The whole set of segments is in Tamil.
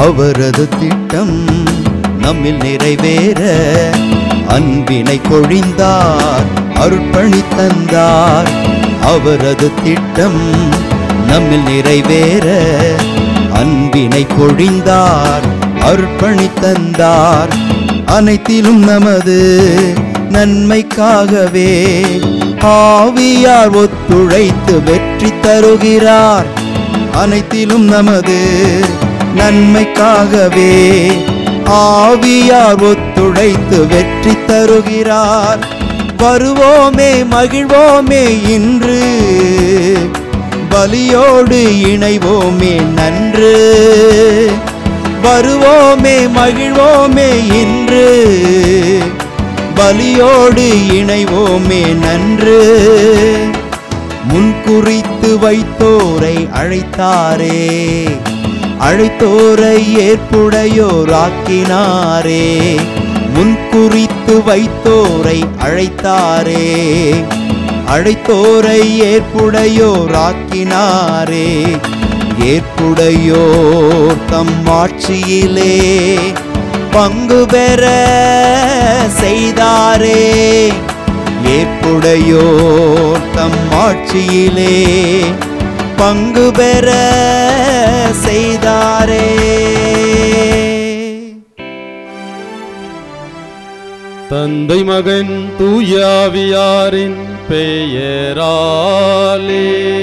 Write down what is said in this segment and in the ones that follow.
அவரது திட்டம் நம்மில் நிறைவேற அன்பினை பொழிந்தார் அர்ப்பணி தந்தார் அவரது திட்டம் நம்மில் நிறைவேற அன்பினை பொழிந்தார் அர்ப்பணி தந்தார் அனைத்திலும் நமது நன்மைக்காகவே ஆவியார் ஒத்துழைத்து வெற்றி தருகிறார் அனைத்திலும் நமது நன்மைக்காகவே ஆவியார் ஒத்துழைத்து வெற்றி தருகிறார் வருவோமே மகிழ்வோமே இன்று பலியோடு இணைவோமே நன்று வருவோமே மகிழ்வோமே இன்று பலியோடு இணைவோமே நன்று முன்குறித்து வைத்தோரை அழைத்தாரே அழைத்தோரை ஏற்புடையோராக்கினாரே முன்குறித்து வைத்தோரை அழைத்தாரே அழைத்தோரை ஏற்புடையோராக்கினாரே ஏற்புடையோர் தம் ஆட்சியிலே பங்கு பெற செய்தாரே ஏற்புடையோர் தம் ஆட்சியிலே பங்கு பெற செய்தாரே தந்தை மகன் தூயாவியாரின் பெயராலே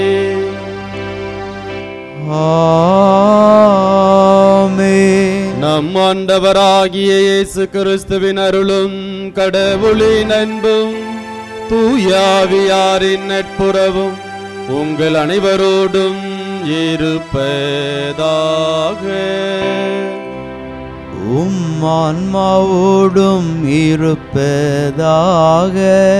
ஆமென். நம் ஆண்டவராகிய இயேசு கிறிஸ்துவின் அருளும் கடவுளின் அன்பும் தூயாவியாரின் நட்புறவும் உங்கள் அனைவரோடும் இருப்பதாக உம் ஆன்மாவோடும் இருப்பதாக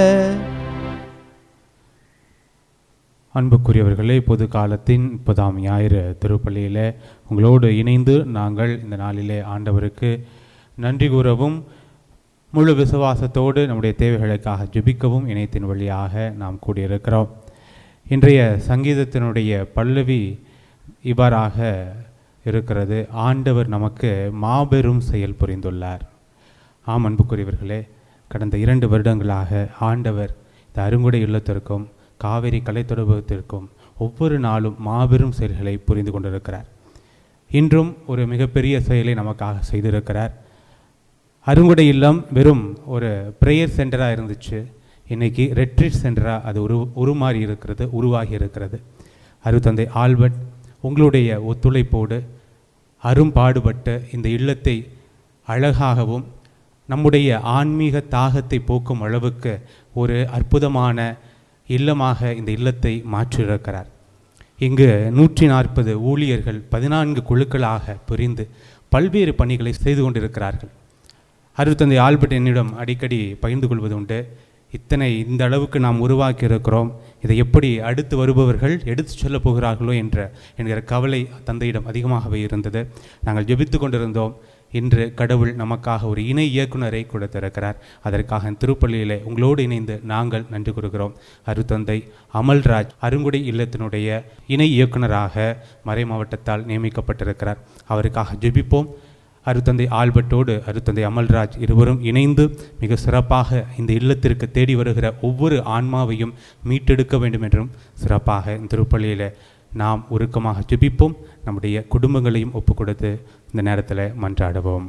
அன்புக்குரியவர்களே பொது காலத்தின் முப்பதாம் ஞாயிறு திருப்பள்ளியில் உங்களோடு இணைந்து நாங்கள் இந்த நாளிலே ஆண்டவருக்கு நன்றி கூறவும் முழு விசுவாசத்தோடு நம்முடைய தேவைகளுக்காக ஜெபிக்கவும் இணையத்தின் வழியாக நாம் கூடியிருக்கிறோம் இன்றைய சங்கீதத்தினுடைய பல்லவி இவ்வாறாக இருக்கிறது ஆண்டவர் நமக்கு மாபெரும் செயல் புரிந்துள்ளார் ஆம் அன்புக்குரியவர்களே கடந்த இரண்டு வருடங்களாக ஆண்டவர் இந்த அருங்குடை இல்லத்திற்கும் காவிரி கலைத்தொடர்பகத்திற்கும் ஒவ்வொரு நாளும் மாபெரும் செயல்களை புரிந்து கொண்டிருக்கிறார் இன்றும் ஒரு மிகப்பெரிய செயலை நமக்காக செய்திருக்கிறார் அருங்குடை இல்லம் வெறும் ஒரு ப்ரேயர் சென்டராக இருந்துச்சு இன்னைக்கு ரெட்ரீட் சென்டராக அது உரு உருமாறி இருக்கிறது உருவாகி இருக்கிறது அருத்தந்தை ஆல்பர்ட் உங்களுடைய ஒத்துழைப்போடு அரும்பாடுபட்டு இந்த இல்லத்தை அழகாகவும் நம்முடைய ஆன்மீக தாகத்தை போக்கும் அளவுக்கு ஒரு அற்புதமான இல்லமாக இந்த இல்லத்தை மாற்றியிருக்கிறார் இங்கு நூற்றி நாற்பது ஊழியர்கள் பதினான்கு குழுக்களாக பிரிந்து பல்வேறு பணிகளை செய்து கொண்டிருக்கிறார்கள் அருத்தந்தை ஆல்பர்ட் என்னிடம் அடிக்கடி பகிர்ந்து கொள்வது உண்டு இத்தனை இந்த அளவுக்கு நாம் உருவாக்கி இருக்கிறோம் இதை எப்படி அடுத்து வருபவர்கள் எடுத்து செல்லப் போகிறார்களோ என்ற என்கிற கவலை தந்தையிடம் அதிகமாகவே இருந்தது நாங்கள் ஜெபித்து கொண்டிருந்தோம் இன்று கடவுள் நமக்காக ஒரு இணை இயக்குனரை கொடுத்திருக்கிறார் அதற்காக திருப்பள்ளியிலே உங்களோடு இணைந்து நாங்கள் நன்றி கூறுகிறோம் அருத்தந்தை அமல்ராஜ் அருங்குடி இல்லத்தினுடைய இணை இயக்குனராக மறை மாவட்டத்தால் நியமிக்கப்பட்டிருக்கிறார் அவருக்காக ஜெபிப்போம் அருத்தந்தை ஆல்பர்ட்டோடு அருத்தந்தை அமல்ராஜ் இருவரும் இணைந்து மிக சிறப்பாக இந்த இல்லத்திற்கு தேடி வருகிற ஒவ்வொரு ஆன்மாவையும் மீட்டெடுக்க வேண்டும் என்றும் சிறப்பாக இந்த திருப்பள்ளியில் நாம் உருக்கமாக ஜெபிப்போம் நம்முடைய குடும்பங்களையும் ஒப்புக் கொடுத்து இந்த நேரத்தில் மன்றாடுவோம்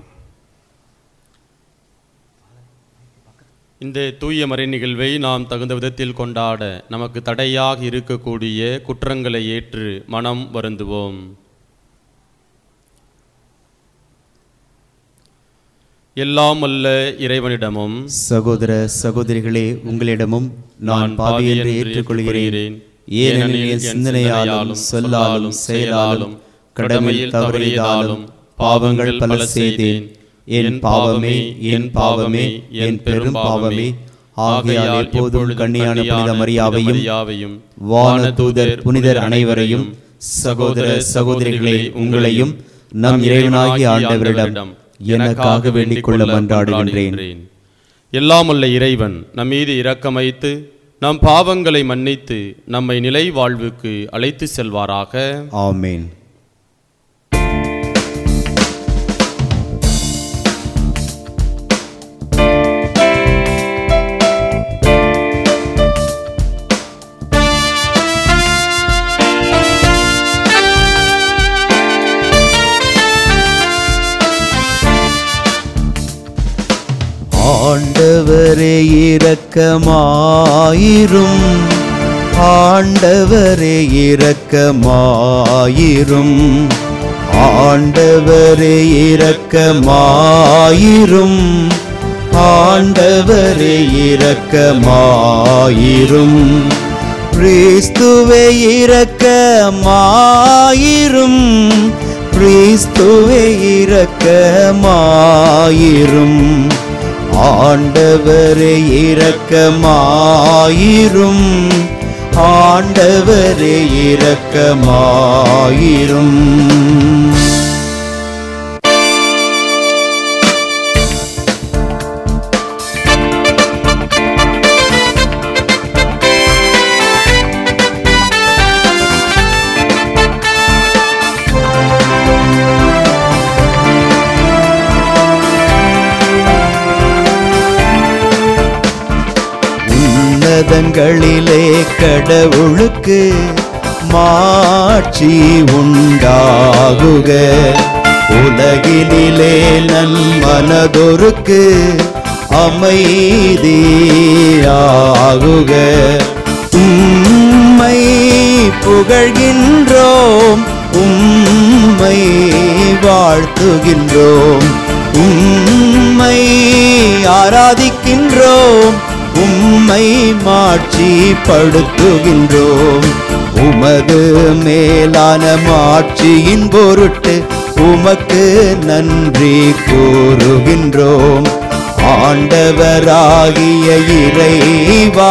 இந்த தூய மறை நிகழ்வை நாம் தகுந்த விதத்தில் கொண்டாட நமக்கு தடையாக இருக்கக்கூடிய குற்றங்களை ஏற்று மனம் வருந்துவோம் எல்லாம் அல்ல இறைவனிடமும் சகோதர சகோதரிகளே உங்களிடமும் நான் பாவி என்று ஏற்றுக்கொள்கிறேன் ஏனெனில் என் சிந்தனையாலும் சொல்லாலும் செயலாலும் கடமையில் தவறியதாலும் பாவங்கள் பல செய்தேன் என் பாவமே என் பாவமே என் பெரும் பாவமே ஆகையால் எப்போதும் கண்ணியான புனித மரியாவையும் யாவையும் வான தூதர் புனிதர் அனைவரையும் சகோதர சகோதரிகளே உங்களையும் நம் இறைவனாகிய ஆண்டவரிடம் எனக்காக வேண்டிக் கொள்ள மன்றாடுகின்றேன் எல்லாம் உள்ள இறைவன் நம் மீது இரக்கம் வைத்து நம் பாவங்களை மன்னித்து நம்மை நிலை வாழ்வுக்கு அழைத்து செல்வாராக ஆமென் ஆண்டவரே இரக்கமாயிரும் ஆண்டவரே இரக்கமாயிரும் ஆண்டவரே இரக்கமாயிரும் ஆண்டவரே இரக்கமாயிரும் கிறிஸ்துவே இரக்கமாயிரும் கிறிஸ்துவே இரக்கமாயிரும் ஆண்டவரே இரக்கமாயிரும் ஆண்டவரே இரக்கமாயிரும் உன்னதங்களிலே கடவுளுக்கு மாட்சி உண்டாகுக உலகினிலே நன்மனதொருக்கு அமைதியாகுக உம்மை புகழ்கின்றோம் உம்மை வாழ்த்துகின்றோம் உம்மை ஆராதிக்கின்றோம் உம்மை மாட்சிப்படுத்துகின்றோம் உமது மேலான மாட்சியின் பொருட்டு உமக்கு நன்றி கூறுகின்றோம் ஆண்டவராகிய இறைவா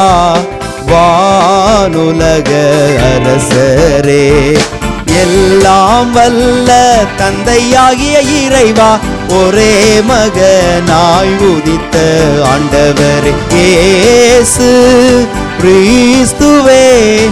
வானுலக அரசரே எல்லாம் வல்ல தந்தையாகிய இறைவா ஒரே மகனாய் உதித்த ஆண்டவரே இயேசு கிறிஸ்துவே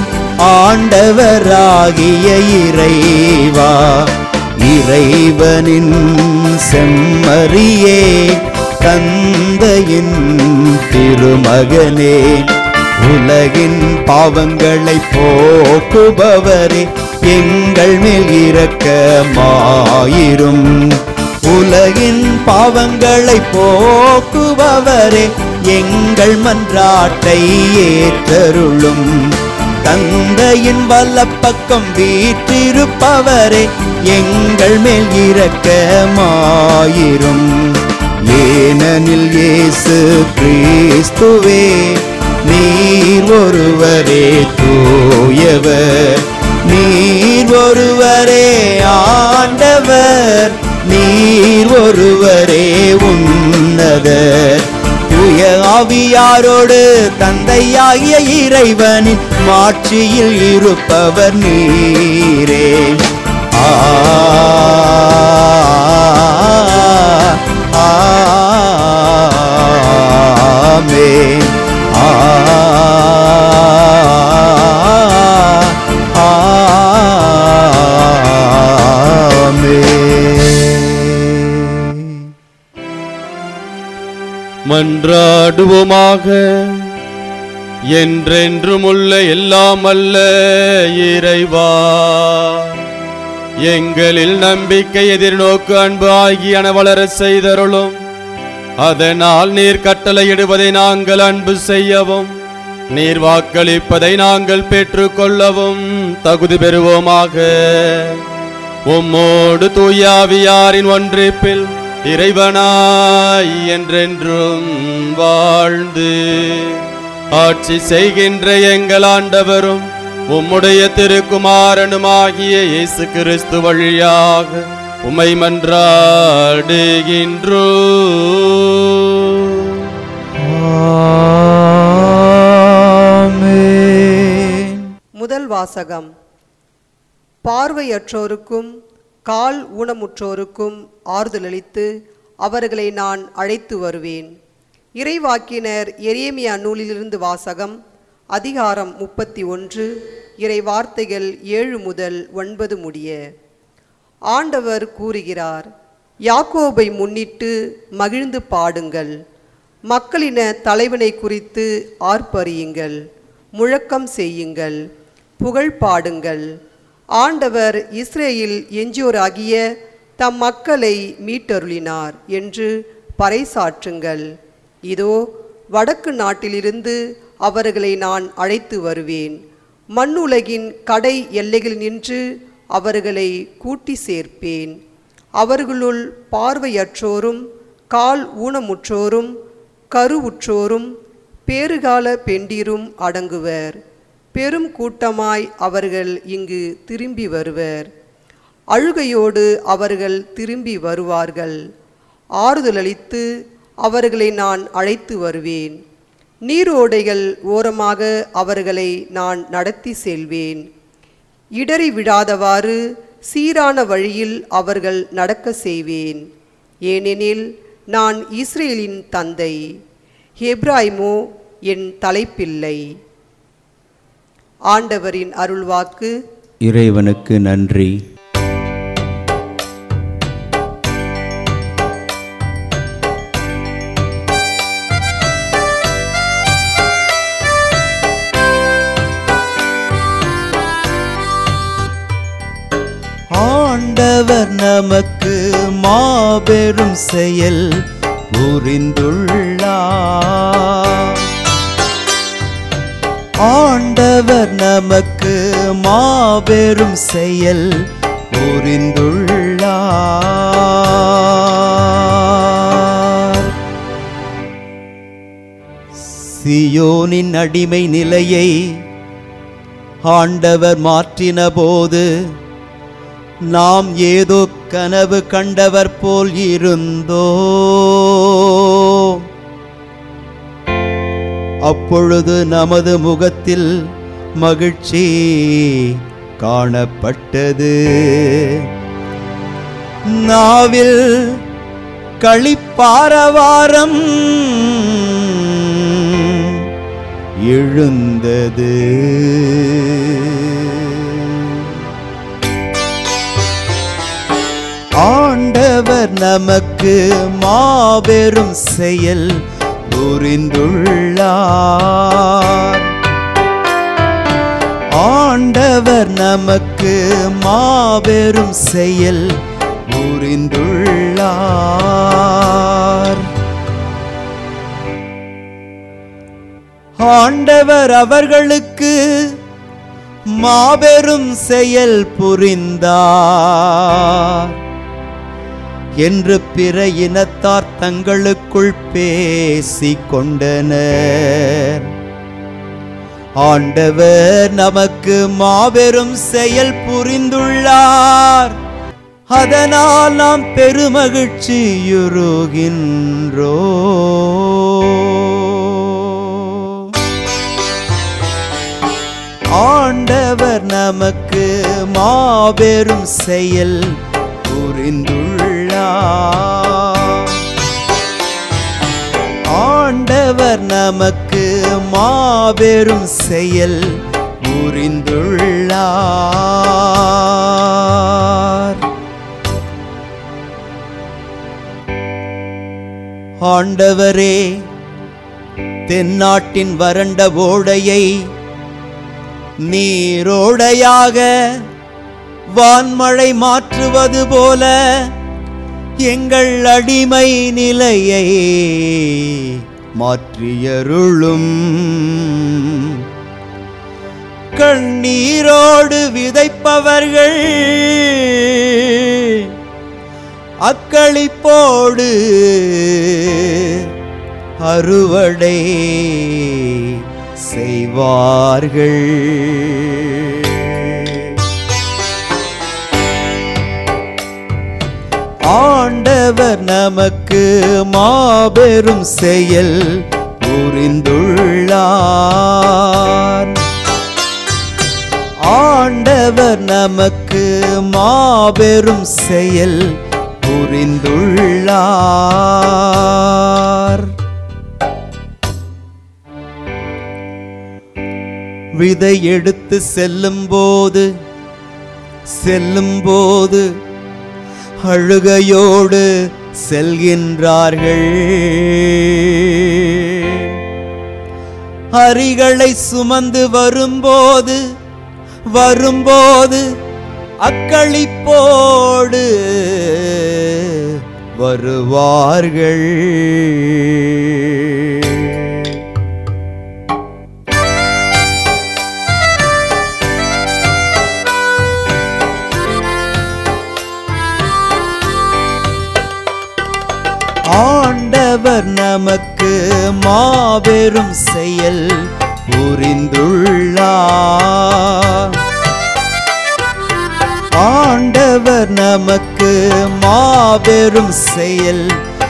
ஆண்டவராகிய இறைவா இறைவனின் செம்மறியே தந்தையின் திருமகனே உலகின் பாவங்களை போக்குபவரே எங்கள் மேல் இரக்கமாயிரும் உலகின் பாவங்களை போக்குபவரே எங்கள் மன்றாட்டை ஏற்றருளும் தந்தையின் வலப்பக்கம் வீற்றிருப்பவரே எங்கள் மேல் இரக்கமாயிரும் ஏனெனில் இயேசு கிறிஸ்துவே நீர் ஒருவரே தூயவர் நீர் ஒருவரே ஆண்டவர் நீர் ஒருவரே உன்னதர் தூய ஆவியாரோடு தந்தையாகிய இறைவனின் மாட்சியில் இருப்பவர் நீரே ஆமென். ஆமென். மன்றாடுவோமாக என்றென்றும் உள்ள எல்லாம் அல்ல இறைவா எங்களில் நம்பிக்கை எதிர்நோக்கு அன்பு ஆகியன வளர செய்தருளும் அதனால் நீர் கட்டளையிடுவதை நாங்கள் அன்பு செய்யவும் நீர் வாக்களிப்பதை நாங்கள் பெற்றுக்கொள்ளவும் தகுதி பெறுவோமாக உம்மோடு தூயாவியாரின் ஒன்றிப்பில் இறைவனாய் என்றென்றும் வாழ்ந்து ஆட்சி செய்கின்ற எங்கள் ஆண்டவரும் உம்முடைய திருக்குமாரனுமாகிய இயேசு கிறிஸ்து வழியாக உம்மை மன்றாடுகின்றோ ஆமென். முதல் வாசகம் பார்வையற்றோருக்கும் கால் ஊனமுற்றோருக்கும் ஆறுதலளித்து அவர்களை நான் அழைத்து வருவேன் இறைவாக்கினர் எரேமியா நூலிலிருந்து வாசகம் அதிகாரம் முப்பத்தி ஒன்று இறை வார்த்தைகள் ஏழு முதல் ஒன்பது முடிய ஆண்டவர் கூறுகிறார் யாக்கோபை முன்னிட்டு மகிழ்ந்து பாடுங்கள் மக்களின தலைவனை குறித்து ஆர்ப்பரியுங்கள் முழக்கம் செய்யுங்கள் புகழ் பாடுங்கள் ஆண்டவர் இஸ்ரேலில் எஞ்சியோராகிய தம் மக்களை மீட்டருளினார் என்று பறைசாற்றுங்கள் இதோ வடக்கு நாட்டிலிருந்து அவர்களை நான் அழைத்து வருவேன் மண்ணுலகின் கடை எல்லைகளில் நின்று அவர்களை கூட்டி சேர்ப்பேன் அவர்களுள் பார்வையற்றோரும் கால் ஊனமுற்றோரும் கருவுற்றோரும் பேறுகால பெண்டிரும் அடங்குவர் பெரும் கூட்டமாய் அவர்கள் இங்கு திரும்பி வருவர் அழுகையோடு அவர்கள் திரும்பி வருவார்கள் ஆறுதலளித்து அவர்களை நான் அழைத்து வருவேன் நீரோடைகள் ஓரமாக அவர்களை நான் நடத்தி செல்வேன் இடறி விடாதவாறு சீரான வழியில் அவர்கள் நடக்க செய்வேன் ஏனெனில் நான் இஸ்ரேலின் தந்தை ஹெப்ராய்மோ என் தலைப்பிள்ளை ஆண்டவரின் அருள்வாக்கு இறைவனுக்கு நன்றி ஆண்டவர் நமக்கு மாபெரும் செயல் புரிந்துள்ளார் ஆண்டவர் நமக்கு மாபெரும் செயல் புரிந்துள்ளார் சியோனின் அடிமை நிலையை ஆண்டவர் மாற்றின போது நாம் ஏதோ கனவு கண்டவர் போல் இருந்தோ அப்பொழுது நமது முகத்தில் மகிழ்ச்சி காணப்பட்டது நாவில் களிப்பாரவாரம் எழுந்தது ஆண்டவர் நமக்கு மாபெரும் செயல் புரிந்துள்ளார் ஆண்டவர் நமக்கு மாபெரும் செயல் புரிந்துள்ளார் ஆண்டவர் அவர்களுக்கு மாபெரும் செயல் புரிந்தார் என்று பிற இனத்தார் தங்களுக்குள் பேசிக் கொண்டனர் ஆண்டவர் நமக்கு மாபெரும் செயல் புரிந்துள்ளார் அதனால் நாம் பெருமகிழ்ச்சியுறுகின்றோ ஆண்டவர் நமக்கு மாபெரும் செயல் புரிந்துள்ளார் ஆண்டவர் நமக்கு மாபெரும் செயல் புரிந்துள்ளார் ஆண்டவரே தென்னாட்டின் வறண்ட ஓடையை நீரோடையாக வான்மழை மாற்றுவது போல எங்கள் அடிமை நிலையை மாற்றியருளும் கண்ணீரோடு விதைப்பவர்கள் அக்களிப்போடு அறுவடை செய்வார்கள் ஆண்டவர் நமக்கு மாபெரும் செயல் புரிந்துள்ளார் ஆண்டவர் நமக்கு மாபெரும் செயல் புரிந்துள்ளார் விதை எடுத்து செல்லும்போது செல்லும்போது அழுகையோடு செல்கின்றார்கள் அரிகளை சுமந்து வரும்போது வரும்போது அக்களிப்போடு வருவார்கள் நமக்கு மாபெரும் செயல் புரிந்துள்ளார் ஆண்டவர் நமக்கு மாபெரும் செயல்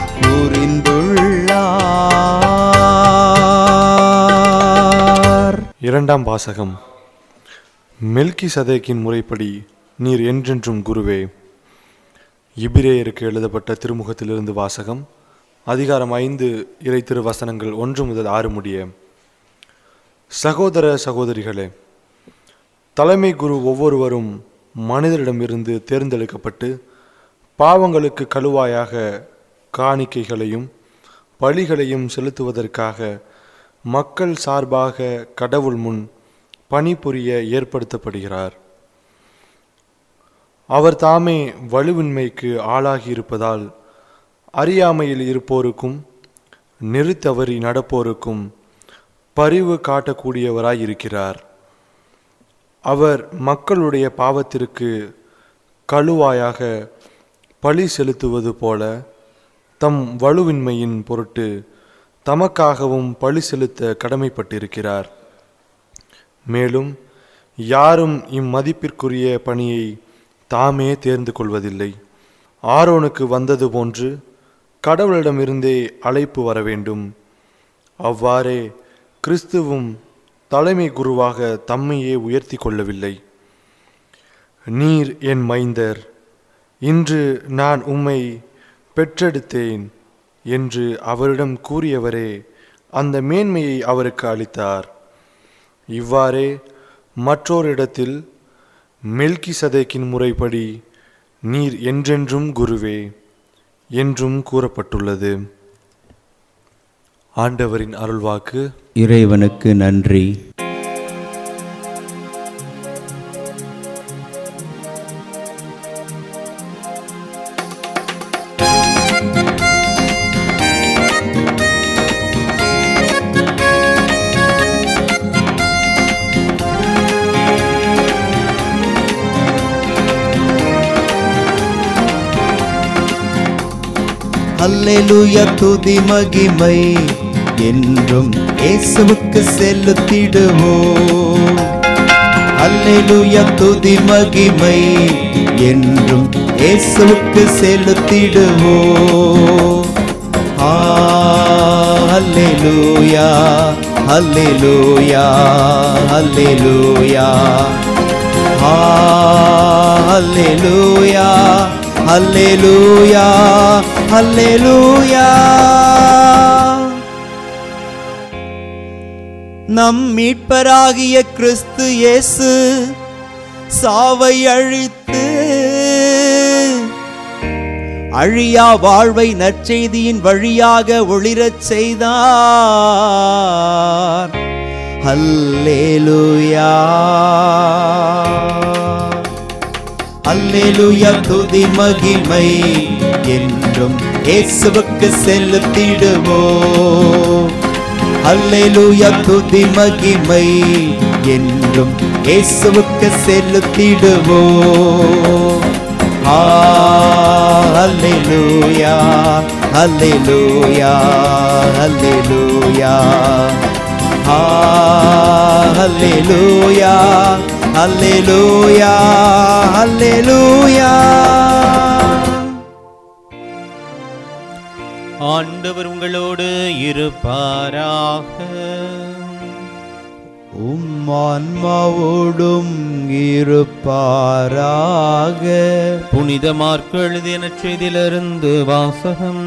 புரிந்துள்ளார் இரண்டாம் வாசகம் மெல்கி சதேக்கின் முறைப்படி நீர் என்றென்றும் குருவே இபிரேயருக்கு எழுதப்பட்ட திருமுகத்திலிருந்து வாசகம் அதிகாரம் ஐந்து இறை திருவசனங்கள் ஒன்று முதல் ஆறு முடிய சகோதர சகோதரிகளே தலைமை குரு ஒவ்வொருவரும் மனிதரிடமிருந்து தேர்ந்தெடுக்கப்பட்டு பாவங்களுக்கு கழுவாயாக காணிக்கைகளையும் பலிகளையும் செலுத்துவதற்காக மக்கள் சார்பாக கடவுள் முன் பணிபுரிய ஏற்படுத்தப்படுகிறார் அவர் தாமே வலுவின்மைக்கு ஆளாகி இருப்பதால் அறியாமையில் இருப்போருக்கும் நெறித்தவறி நடப்போருக்கும் பரிவு காட்டக்கூடியவராய் இருக்கிறார் அவர் மக்களுடைய பாவத்திற்கு கழுவாயாக பழி செலுத்துவது போல தம் வலுவின்மையின் பொருட்டு தமக்காகவும் பழி செலுத்த கடமைப்பட்டிருக்கிறார் மேலும் யாரும் இம்மதிப்பிற்குரிய பணியை தாமே தேர்ந்து கொள்வதில்லை ஆரோனுக்கு வந்தது போன்று கடவுளிடமிருந்தே அழைப்பு வர வேண்டும் அவ்வாறே கிறிஸ்துவும் தலைமை குருவாக தம்மையே உயர்த்தி கொள்ளவில்லை நீர் என் மைந்தர் இன்று நான் உம்மை பெற்றெடுத்தேன் என்று அவரிடம் கூறியவரே அந்த மேன்மையை அவருக்கு அளித்தார் இவ்வாறே மற்றோரிடத்தில் மெல்கி சதேக்கின் முறைப்படி நீர் என்றென்றும் குருவே என்றும் கூறப்பட்டுள்ளது ஆண்டவரின் அருள்வாக்கு இறைவனுக்கு நன்றி அல்லேலூயா துதி மகிமை என்றும் இயேசுவுக்கு செலுத்திடுவோம் அல்லேலூயா துதி மகிமை என்றும் இயேசுவுக்கு செலுத்திடுவோம் ஆ, அல்லேலூயா அல்லேலூயா அல்லேலூயா ஆ, அல்லேலூயா அல்லேலூயா அல்லேலூயா நம் மீட்பராகிய கிறிஸ்து இயேசு சாவை அழித்து அழியா வாழ்வை நற்செய்தியின் வழியாக ஒளிரச் செய்தார் அல்லேலூயா அல்லேலூயா துதி மகிமை என்றும் இயேசுவுக்கு செலுத்திடுவோம் அல்லேலூயா துதி மகிமை என்றும் இயேசுவுக்கு செலுத்திடுவோம் ஆ, அல்லேலூயா அல்லேலூயா அல்லேலூயா ஆ, அல்லேலூயா அல்லேலூயா அல்லேலூயா ஆண்டவர் உங்களோடு இருப்பாராக உம் ஆன்மாவோடும் இருப்பாராக புனித மார்க்கு எழுதிய நற்செய்தியிலிருந்து வாசகம்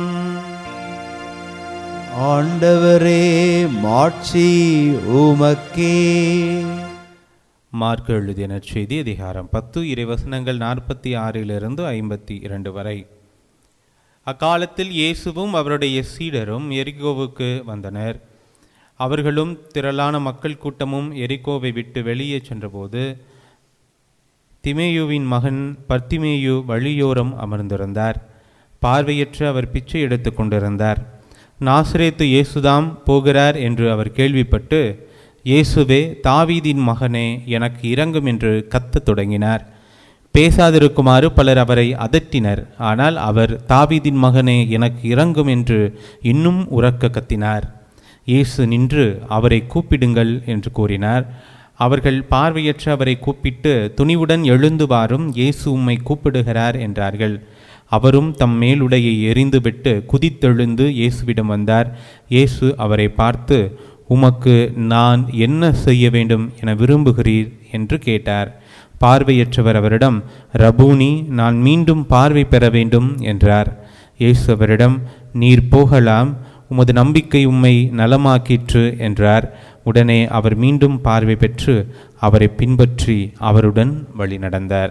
ஆண்டவரே மாட்சி உமக்கே மார்க்கு எழுதிய நற்செய்தி அதிகாரம் பத்து இறைவசனங்கள் நாற்பத்தி ஆறிலிருந்து ஐம்பத்தி இரண்டு வரை அக்காலத்தில் இயேசுவும் அவருடைய சீடரும் எரிகோவுக்கு வந்தனர் அவர்களும் திரளான மக்கள் கூட்டமும் எரிகோவை விட்டு வெளியே சென்றபோது திமேயுவின் மகன் பர்த்திமேயு வழியோரம் அமர்ந்திருந்தார் பார்வையற்று அவர் பிச்சை எடுத்துக் கொண்டிருந்தார் நாசரேத்து இயேசுதாம் போகிறார் என்று அவர் கேள்விப்பட்டு இயேசுவே தாவீதின் மகனே எனக்கு இறங்கும் என்று கத்தத் தொடங்கினார் பேசாதிருக்குமாறு பலர் அவரை அதட்டினர் ஆனால் அவர் தாவீதின் மகனே எனக்கு இறங்கும் என்று இன்னும் உரக்க கத்தினார் இயேசு நின்று அவரை கூப்பிடுங்கள் என்று கூறினார் அவர்கள் பார்வையற்ற அவரை கூப்பிட்டு துணிவுடன் எழுந்து வாரும் இயேசு உம்மை கூப்பிடுகிறார் என்றார்கள் அவரும் தம் மேலுடையை எறிந்துவிட்டு குதித்தெழுந்து இயேசுவிடம் வந்தார் இயேசு அவரை பார்த்து உமக்கு நான் என்ன செய்ய வேண்டும் என விரும்புகிறீர் என்று கேட்டார் பார்வையற்றவர் அவரிடம் ரபூனி நான் மீண்டும் பார்வை பெற வேண்டும் என்றார் இயேசு அவரிடம் நீர் போகலாம் உமது நம்பிக்கை உம்மை நலமாக்கிற்று என்றார் உடனே அவர் மீண்டும் பார்வை பெற்று அவரை பின்பற்றி அவருடன் வழி நடந்தார்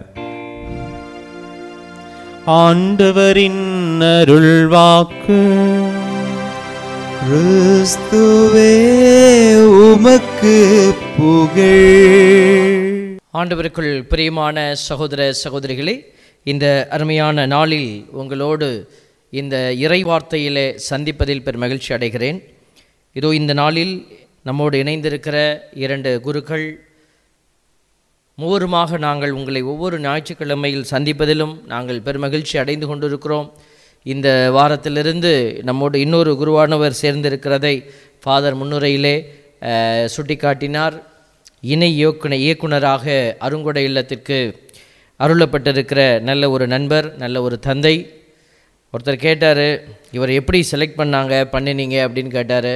ஆண்டவரின் அருள்வாக்கு கிறிஸ்துவே உமக்கு புகழ் ஆண்டவருக்குள் பிரியமான சகோதர சகோதரிகளே இந்த அருமையான நாளில் உங்களோடு இந்த இறை வார்த்தையிலே சந்திப்பதில் பெரும் மகிழ்ச்சி அடைகிறேன் இதோ இந்த நாளில் நம்மோடு இணைந்திருக்கிற இரண்டு குருக்கள் மூவருமாக நாங்கள் உங்களை ஒவ்வொரு ஞாயிற்றுக்கிழமையில் சந்திப்பதிலும் நாங்கள் பெருமகிழ்ச்சி அடைந்து கொண்டிருக்கிறோம் இந்த வாரத்திலிருந்து நம்மோடு இன்னொரு குருவானவர் சேர்ந்திருக்கிறதை ஃபாதர் முன்னுரையிலே அஹ், சுட்டிக்காட்டினார் இணை இயக்குன இயக்குனராக அருங்கொடை இல்லத்திற்கு அருளப்பட்டிருக்கிற நல்ல ஒரு நண்பர் நல்ல ஒரு தந்தை ஒருத்தர் கேட்டார் இவர் எப்படி செலக்ட் பண்ணாங்க பண்ணினீங்க அப்படின்னு கேட்டார்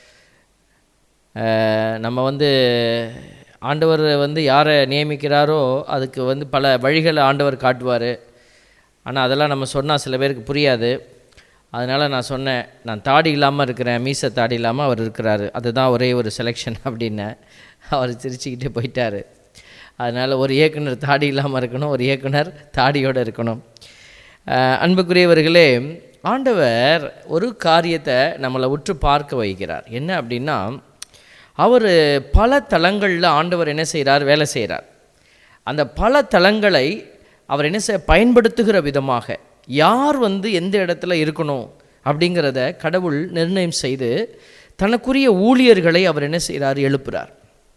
அஹ், நம்ம வந்து ஆண்டவர் வந்து யாரை நியமிக்கிறாரோ அதுக்கு வந்து பல வழிகளை ஆண்டவர் காட்டுவார் ஆனால் அதெல்லாம் நம்ம சொன்னால் சில பேருக்கு புரியாது அதனால் நான் சொன்னேன் நான் தாடி இல்லாமல் இருக்கிறேன் மீச தாடி இல்லாமல் அவர் இருக்கிறாரு அதுதான் ஒரே ஒரு செலெக்ஷன் அப்படின்னேன் அவர் சிரிச்சுக்கிட்டே போயிட்டார் அதனால் ஒரு இயக்குனர் தாடி இல்லாமல் இருக்கணும் ஒரு இயக்குனர் தாடியோடு இருக்கணும் அஹ், அன்புக்குரியவர்களே ஆண்டவர் ஒரு காரியத்தை நம்மளை உற்று பார்க்க வைக்கிறார் என்ன அப்படின்னா அவர் பல தளங்களில் ஆண்டவர் என்ன செய்கிறார் வேலை செய்கிறார் அந்த பல தளங்களை அவர் என்ன செய்ய பயன்படுத்துகிற விதமாக யார் வந்து எந்த இடத்துல இருக்கணும் அப்படிங்கிறத கடவுள் நிர்ணயம் செய்து தனக்குரிய ஊழியர்களை அவர் என்ன செய்கிறார் எழுப்புறார்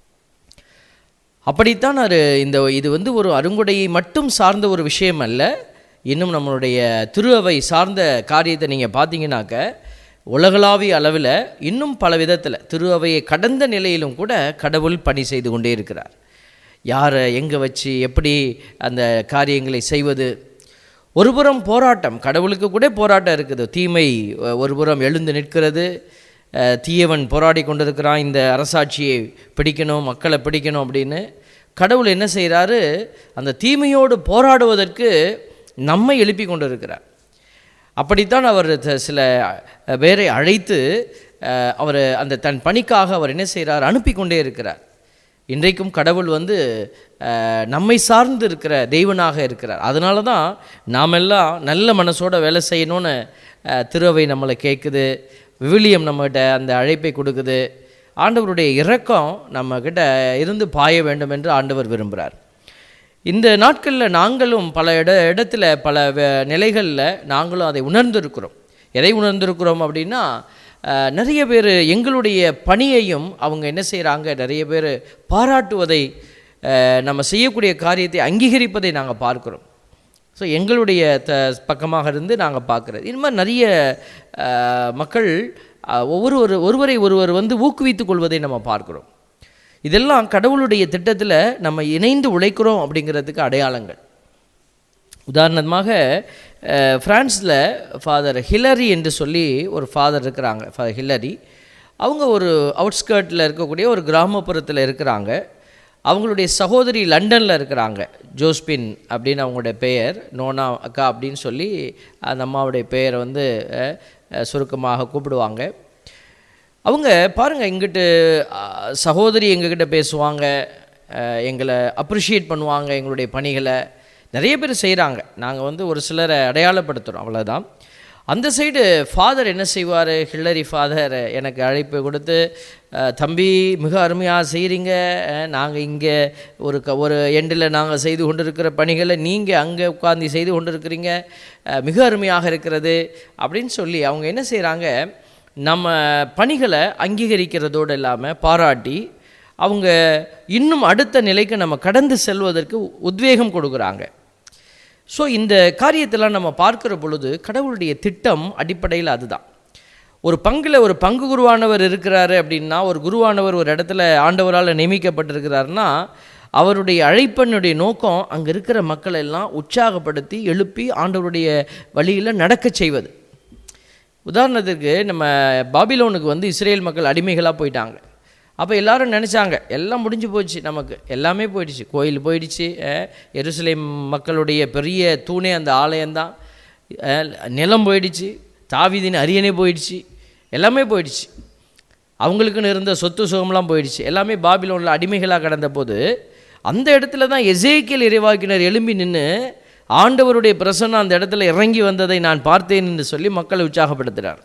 அப்படித்தான் அது இந்த இது வந்து ஒரு அருங்குடையை மட்டும் சார்ந்த ஒரு விஷயம் அல்ல இன்னும் நம்மளுடைய திரு அவை சார்ந்த காரியத்தை நீங்கள் பார்த்தீங்கன்னாக்க உலகளாவிய அளவில் இன்னும் பல விதத்தில் திரு அவையை கடந்த நிலையிலும் கூட கடவுள் பணி செய்து கொண்டே இருக்கிறார் யாரை எங்கே வச்சு எப்படி அந்த காரியங்களை செய்வது ஒருபுறம் போராட்டம் கடவுளுக்கு கூட போராட்டம் இருக்குது தீமை அஹ், ஒருபுறம் எழுந்து நிற்கிறது அஹ், தீயவன் போராடி கொண்டிருக்கிறான் இந்த அரசாட்சியை பிடிக்கணும் மக்களை பிடிக்கணும் அப்படின்னு கடவுள் என்ன செய்கிறாரு அந்த தீமையோடு போராடுவதற்கு நம்மை எழுப்பி கொண்டிருக்கிறார் அப்படித்தான் அவர் த- சில அஹ், பேரை அழைத்து அஹ், அவர் அந்த தன் பணிக்காக அவர் என்ன செய்கிறார் அனுப்பி கொண்டே இருக்கிறார் இன்றைக்கும் கடவுள் வந்து அஹ், நம்மை சார்ந்து இருக்கிற தெய்வனாக இருக்கிறார் அதனால தான் நாமெல்லாம் நல்ல மனசோட வேலை செய்யணும்னு அஹ், திருவை நம்மளை கேட்குது விவிலியம் நம்மகிட்ட அந்த அழைப்பை கொடுக்குது ஆண்டவருடைய இரக்கம் நம்மக்கிட்ட இருந்து பாய வேண்டும் என்று ஆண்டவர் விரும்புகிறார் இந்த நாட்களில் நாங்களும் பல இட இடத்துல பல வே- நிலைகளில் நாங்களும் அதை உணர்ந்திருக்கிறோம் எதை உணர்ந்திருக்கிறோம் அப்படின்னா அஹ், நிறைய பேர் எங்களுடைய பணியையும் அவங்க என்ன செய்கிறாங்க நிறைய பேர் பாராட்டுவதை அஹ், நம்ம செய்யக்கூடிய காரியத்தை அங்கீகரிப்பதை நாங்கள் பார்க்கிறோம் ஸோ எங்களுடைய த பக்கமாக இருந்து நாங்கள் பார்க்குறது இது மாதிரி நிறைய அஹ், மக்கள் அஹ், ஒவ்வொரு ஒரு ஒருவரை ஒருவர் வந்து ஊக்குவித்துக் கொள்வதை நம்ம பார்க்கிறோம் இதெல்லாம் கடவுளுடைய திட்டத்தில் நம்ம இணைந்து உழைக்கிறோம் அப்படிங்கிறதுக்கு அடையாளங்கள் உதாரணமாக அஹ், பிரான்ஸில் ஃபாதர் ஹிலரி என்று சொல்லி ஒரு ஃபாதர் இருக்கிறாங்க ஃபாதர் ஹிலரி அவங்க ஒரு அவுட்ஸ்கர்ட்டில் இருக்கக்கூடிய ஒரு கிராமப்புறத்தில் இருக்கிறாங்க அவங்களுடைய சகோதரி லண்டனில் இருக்கிறாங்க ஜோஸ்பின் அப்படின்னு அவங்களுடைய பெயர் நோனா அக்கா அப்படின்னு சொல்லி அந்த அம்மாவுடைய பெயரை வந்து அஹ், அஹ், சுருக்கமாக கூப்பிடுவாங்க அவங்க பாருங்கள் இங்கிட்டு ஆ, சகோதரி எங்ககிட்ட பேசுவாங்க ஆ, எங்களை அப்ரிஷியேட் பண்ணுவாங்க எங்களுடைய பணிகளை நிறைய பேர் செய்கிறாங்க நாங்கள் வந்து ஒரு சிலரை அடையாளப்படுத்துகிறோம் அவ்வளோதான் அந்த சைடு ஃபாதர் என்ன செய்வார் ஹில்லரி ஃபாதர் எனக்கு அழைப்பு கொடுத்து ஆ, தம்பி மிக அருமையாக செய்கிறீங்க நாங்கள் இங்கே ஒரு க ஒரு எண்டில் நாங்கள் செய்து கொண்டிருக்கிற பணிகளை நீங்கள் அங்கே உட்கார்ந்து செய்து கொண்டிருக்கிறீங்க ஆ, மிக அருமையாக இருக்கிறது அப்படின்னு சொல்லி அவங்க என்ன செய்கிறாங்க நம்ம பணிகளை அங்கீகரிக்கிறதோடு இல்லாமல் பாராட்டி அவங்க இன்னும் அடுத்த நிலைக்கு நம்ம கடந்து செல்வதற்கு உத்வேகம் கொடுக்குறாங்க ஸோ இந்த காரியத்தெல்லாம் நம்ம பார்க்கிற பொழுது கடவுளுடைய திட்டம் அடிப்படையில் அதுதான் ஒரு பங்கில் ஒரு பங்கு குருவானவர் இருக்கிறாரு அப்படின்னா ஒரு குருவானவர் ஒரு இடத்துல ஆண்டவரால் நியமிக்கப்பட்டிருக்கிறாருன்னா அவருடைய அழைப்பனுடைய நோக்கம் அங்கே இருக்கிற மக்களை எல்லாம் உற்சாகப்படுத்தி எழுப்பி ஆண்டவருடைய வழியில் நடக்கச் செய்வது உதாரணத்துக்கு நம்ம பாபிலோனுக்கு வந்து இஸ்ரேல் மக்கள் அடிமைகளாக போயிட்டாங்க அப்போ எல்லாரும் நினச்சாங்க எல்லாம் முடிஞ்சு போச்சு நமக்கு எல்லாமே போயிடுச்சு கோயில் போயிடுச்சு அஹ், எருசலேம் மக்களுடைய பெரிய தூணே அந்த ஆலயம்தான் அஹ், நிலம் போயிடுச்சு தாவீதின் அரியணை போயிடுச்சு எல்லாமே போயிடுச்சு அவங்களுக்குன்னு இருந்த சொத்து சுகம்லாம் போயிடுச்சு எல்லாமே பாபிலோனில் அடிமைகளாக கடந்த போது அந்த இடத்துல தான் எசேக்கியல் இறைவாக்கினர் எழும்பி நின்று ஆண்டவருடைய பிரசன்னம் அந்த இடத்துல இறங்கி வந்ததை நான் பார்த்தேன் என்று சொல்லி மக்களை உற்சாகப்படுத்துகிறார்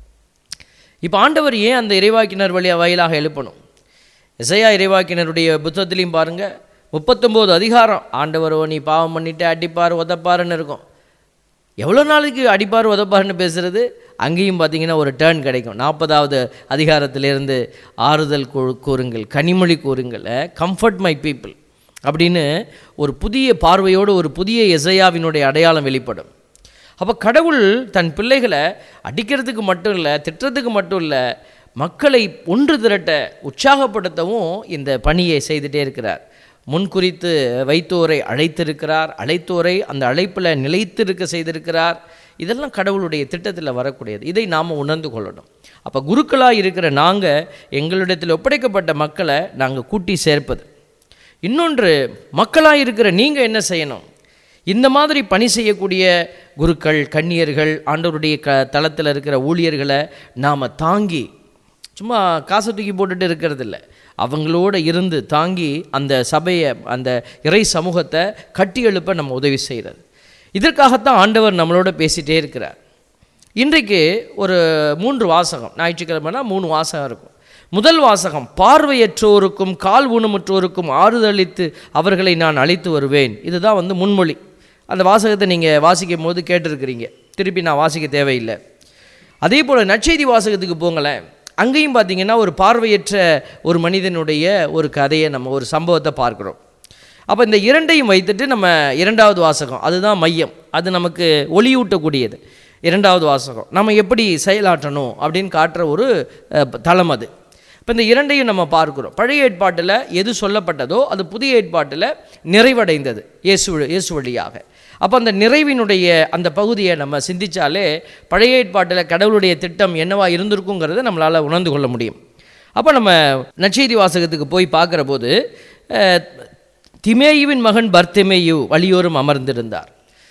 இப்போ ஆண்டவர் ஏன் அந்த இறைவாக்கினர் வழியா வாயிலாக எழுப்பணும் இசையா இறைவாக்கினருடைய புத்தகத்திலையும் பாருங்க முப்பத்தொம்போது அதிகாரம் ஆண்டவரோ நீ பாவம் பண்ணிட்டு அடிப்பார் உதப்பாருன்னு இருக்கும் எவ்வளோ நாளைக்கு அடிப்பார் உதப்பாருன்னு பேசுறது அங்கேயும் பார்த்தீங்கன்னா ஒரு டேர்ன் கிடைக்கும் நாற்பதாவது அதிகாரத்திலிருந்து ஆறுதல் கூ- கூறுங்கள் கனிமொழி கூறுங்கள் கம்ஃபர்ட் மை பீப்புள் அப்படின்னு ஒரு புதிய பார்வையோடு ஒரு புதிய எசையாவினுடைய அடையாளம் வெளிப்படும் அப்போ கடவுள் தன் பிள்ளைகளை அடிக்கிறதுக்கு மட்டும் இல்லை திட்டுறதுக்கு மட்டும் இல்லை மக்களை ஒன்று திரட்ட உற்சாகப்படுத்தவும் இந்த பணியை செய்துட்டே இருக்கிறார் முன்குறித்து வைத்தோரை அழைத்திருக்கிறார் அழைத்தோரை அந்த அழைப்பில் நிலைத்திருக்க செய்திருக்கிறார் இதெல்லாம் கடவுளுடைய திட்டத்தில் வரக்கூடியது இதை நாம் உணர்ந்து கொள்ளணும் அப்போ குருக்களாக இருக்கிற நாங்கள் எங்களிடத்தில் ஒப்படைக்கப்பட்ட மக்களை நாங்கள் கூட்டி சேர்ப்பது இன்னொன்று மக்களாக இருக்கிற நீங்கள் என்ன செய்யணும் இந்த மாதிரி பணி செய்யக்கூடிய குருக்கள் கன்னியர்கள் ஆண்டவருடைய க தளத்தில் இருக்கிற ஊழியர்களை நாம் தாங்கி சும்மா காசை தூக்கி போட்டுட்டு இருக்கிறது இல்லை அவங்களோட இருந்து தாங்கி அந்த சபையை அந்த இறை சமூகத்தை கட்டி எழுப்ப நம்ம உதவி செய்கிறது இதற்காகத்தான் ஆண்டவர் நம்மளோட பேசிகிட்டே இருக்கிறார் இன்றைக்கு ஒரு மூன்று வாசகம் ஞாயிற்றுக்கிழமைனா மூணு வாசகம் இருக்கும் முதல் வாசகம் பார்வையற்றோருக்கும் கால் ஊனமுற்றோருக்கும் ஆறுதளித்து அவர்களை நான் அழைத்து வருவேன் இதுதான் வந்து முன்மொழி அந்த வாசகத்தை நீங்கள் வாசிக்கும் போது கேட்டிருக்கிறீங்க திருப்பி நான் வாசிக்க தேவையில்லை அதே போல் நற்செய்தி வாசகத்துக்கு போங்களேன் அங்கேயும் பார்த்தீங்கன்னா ஒரு பார்வையற்ற ஒரு மனிதனுடைய ஒரு கதையை நம்ம ஒரு சம்பவத்தை பார்க்குறோம் அப்போ இந்த இரண்டையும் வைத்துட்டு நம்ம இரண்டாவது வாசகம் அதுதான் மையம் அது நமக்கு ஒளியூட்டக்கூடியது இரண்டாவது வாசகம் நம்ம எப்படி செயலாற்றணும் அப்படின்னு காட்டுற ஒரு அஹ், தளம் அது இப்போ இந்த இரண்டையும் நம்ம பார்க்கிறோம் பழைய ஏற்பாட்டில் எது சொல்லப்பட்டதோ அது புதிய ஏற்பாட்டில் நிறைவடைந்தது இயேசு இயேசு வழியாக அப்போ அந்த நிறைவினுடைய அந்த பகுதியை நம்ம சிந்திச்சாலே பழைய ஏற்பாட்டில் கடவுளுடைய திட்டம் என்னவா இருந்திருக்குங்கிறத நம்மளால் உணர்ந்து கொள்ள முடியும் அப்போ நம்ம நற்செய்தி வாசகத்துக்கு போய் பார்க்குற போது அஹ், திமேயுவின் மகன் பர்த்திமேயு வழியோரும் அமர்ந்திருந்தார்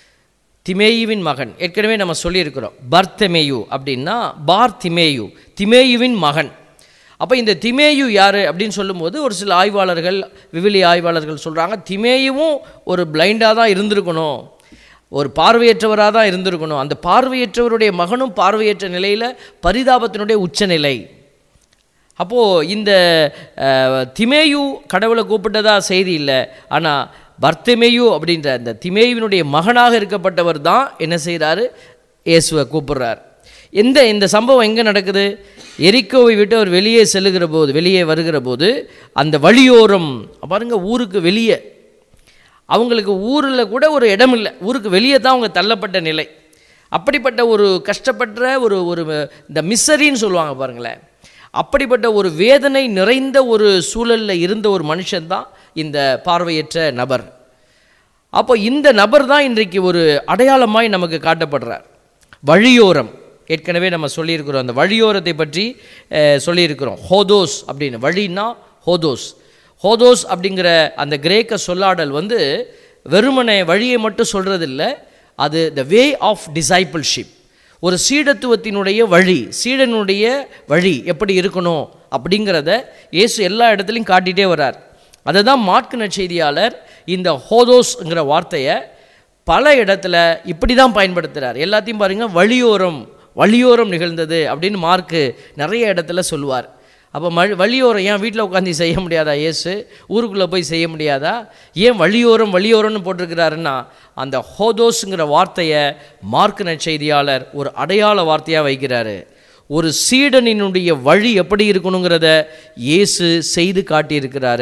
திமேயுவின் மகன் ஏற்கனவே நம்ம சொல்லியிருக்கிறோம் பர்த்தமேயு அப்படின்னா பார் திமேயு திமேயுவின் மகன் அப்போ இந்த திமேயு யார் அப்படின்னு சொல்லும்போது ஒரு சில ஆய்வாளர்கள் விவிலி ஆய்வாளர்கள் சொல்கிறாங்க திமேயுவும் ஒரு பிளைண்டாக தான் இருந்திருக்கணும் ஒரு பார்வையற்றவராக தான் இருந்திருக்கணும் அந்த பார்வையற்றவருடைய மகனும் பார்வையற்ற நிலையில் பரிதாபத்தினுடைய உச்சநிலை அப்போது இந்த அஹ், திமேயு கடவுளை கூப்பிட்டதா செய்தி இல்லை ஆனால் பர்த்தமேயு அப்படின்ற அந்த திமேயுவினுடைய மகனாக இருக்கப்பட்டவர் தான் என்ன செய்கிறாரு இயேசுவை கூப்பிடுறார் எந்த இந்த சம்பவம் எங்கே நடக்குது எரிக்கோவை விட்டு அவர் வெளியே செல்லுகிற போது வெளியே வருகிற போது அந்த வழியோரம் பாருங்க ஊருக்கு வெளியே அவங்களுக்கு ஊரில் கூட ஒரு இடம் இல்லை ஊருக்கு வெளியே தான் அவங்க தள்ளப்பட்ட நிலை அப்படிப்பட்ட ஒரு கஷ்டப்பட்ட ஒரு ஒரு இந்த மிஸ்ஸரின்னு சொல்லுவாங்க பாருங்களேன் அப்படிப்பட்ட ஒரு வேதனை நிறைந்த ஒரு சூழலில் இருந்த ஒரு மனுஷன்தான் இந்த பார்வையற்ற நபர் அப்போ இந்த நபர் தான் இன்றைக்கு ஒரு அடையாளமாய் நமக்கு காட்டப்படுறார் வழியோரம் ஏற்கனவே நம்ம சொல்லியிருக்கிறோம் அந்த வழியோரத்தை பற்றி அஹ், சொல்லியிருக்கிறோம் ஹோதோஸ் அப்படின்னு வழின்னா ஹோதோஸ் ஹோதோஸ் அப்படிங்கிற அந்த கிரேக்க சொல்லாடல் வந்து வெறுமனே வழியை மட்டும் சொல்கிறதில்ல அது த வே ஆஃப் டிசைபிள்ஷிப் ஒரு சீடத்துவத்தினுடைய வழி சீடனுடைய வழி எப்படி இருக்கணும் அப்படிங்கிறத இயேசு எல்லா இடத்துலையும் காட்டிகிட்டே வரார் அதை தான் மார்க்கு நற்செய்தியாளர் இந்த ஹோதோஸ்ங்கிற வார்த்தையை பல இடத்துல இப்படி தான் பயன்படுத்துகிறார் எல்லாத்தையும் பாருங்கள் வழியோரம் வழியோரம் நிகழ்ந்தது அப்படின்னு மார்க்கு நிறைய இடத்துல சொல்லுவார் அப்போ மழ் வழியோரம் ஏன் வீட்டில் உட்காந்து செய்ய முடியாதா இயேசு ஊருக்குள்ளே போய் செய்ய முடியாதா ஏன் வழியோரம் வழியோரம்னு போட்டிருக்கிறாருன்னா அந்த ஹோதோஸுங்கிற வார்த்தையை மார்க் நற்செய்தியாளர் ஒரு அடையாள வார்த்தையாக வைக்கிறாரு ஒரு சீடனினுடைய வழி எப்படி இருக்கணுங்கிறத இயேசு செய்து காட்டியிருக்கிறாரு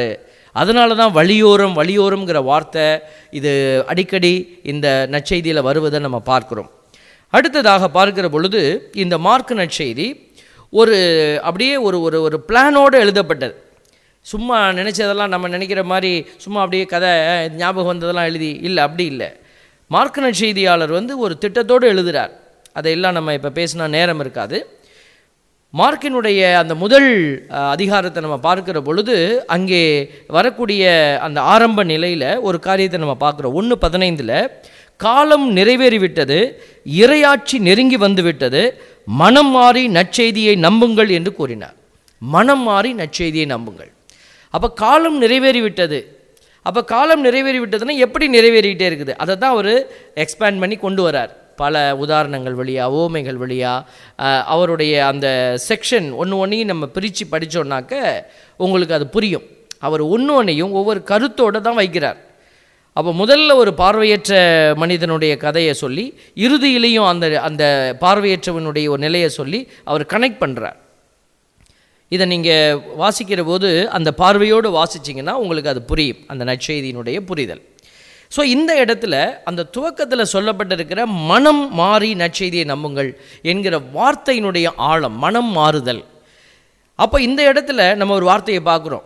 அதனால தான் வழியோரம் வழியோரம்ங்கிற வார்த்தை இது அடிக்கடி இந்த நற்செய்தியில் வருவதை நம்ம பார்க்கிறோம் அடுத்ததாக பார்க்கிற பொழுது இந்த மார்க் நற்செய்தி ஒரு அப்படியே ஒரு ஒரு ஒரு பிளானோடு எழுதப்பட்டது சும்மா நினச்சதெல்லாம் நம்ம நினைக்கிற மாதிரி சும்மா அப்படியே கதை அஹ், ஞாபகம் வந்ததெல்லாம் எழுதி இல்லை அப்படி இல்லை மார்க் நற்செய்தியாளர் வந்து ஒரு திட்டத்தோடு எழுதுகிறார் அதையெல்லாம் நம்ம இப்போ பேசினா நேரம் இருக்காது மார்க்கினுடைய அந்த முதல் அஹ், அதிகாரத்தை நம்ம பார்க்கிற பொழுது அங்கே வரக்கூடிய அந்த ஆரம்ப நிலையில் ஒரு காரியத்தை நம்ம பார்க்குறோம் ஒன்று பதினைந்தில் காலம் நிறைவேறிவிட்டது இரையாட்சி நெருங்கி வந்துவிட்டது மனம் மாறி நற்செய்தியை நம்புங்கள் என்று கூறினார் மனம் மாறி நற்செய்தியை நம்புங்கள் அப்போ காலம் நிறைவேறிவிட்டது அப்போ காலம் நிறைவேறிவிட்டதுன்னா எப்படி நிறைவேறிக்கிட்டே இருக்குது அதை தான் அவர் எக்ஸ்பேண்ட் பண்ணி கொண்டு வரார் பல உதாரணங்கள் வழியா ஓமைகள் வழியா அஹ், அவருடைய அந்த செக்ஷன் ஒன்று ஒன்றையும் நம்ம பிரித்து படித்தோன்னாக்க உங்களுக்கு அது புரியும் அவர் ஒன்று ஒன்றையும் ஒவ்வொரு கருத்தோடு தான் வைக்கிறார் அப்போ முதல்ல ஒரு பார்வையற்ற மனிதனுடைய கதையை சொல்லி இறுதியிலையும் அந்த அந்த பார்வையற்றவனுடைய ஒரு நிலையை சொல்லி அவர் கனெக்ட் பண்ணுறார் இதை நீங்கள் வாசிக்கிற போது அந்த பார்வையோடு வாசிச்சிங்கன்னா உங்களுக்கு அது புரியும் அந்த நற்செய்தியினுடைய புரிதல் ஸோ இந்த இடத்துல அந்த துவக்கத்தில் சொல்லப்பட்டிருக்கிற மனம் மாறி நற்செய்தியை நம்புங்கள் என்கிற வார்த்தையினுடைய ஆழம் மனம் மாறுதல் அப்போ இந்த இடத்துல நம்ம ஒரு வார்த்தையை பார்க்குறோம்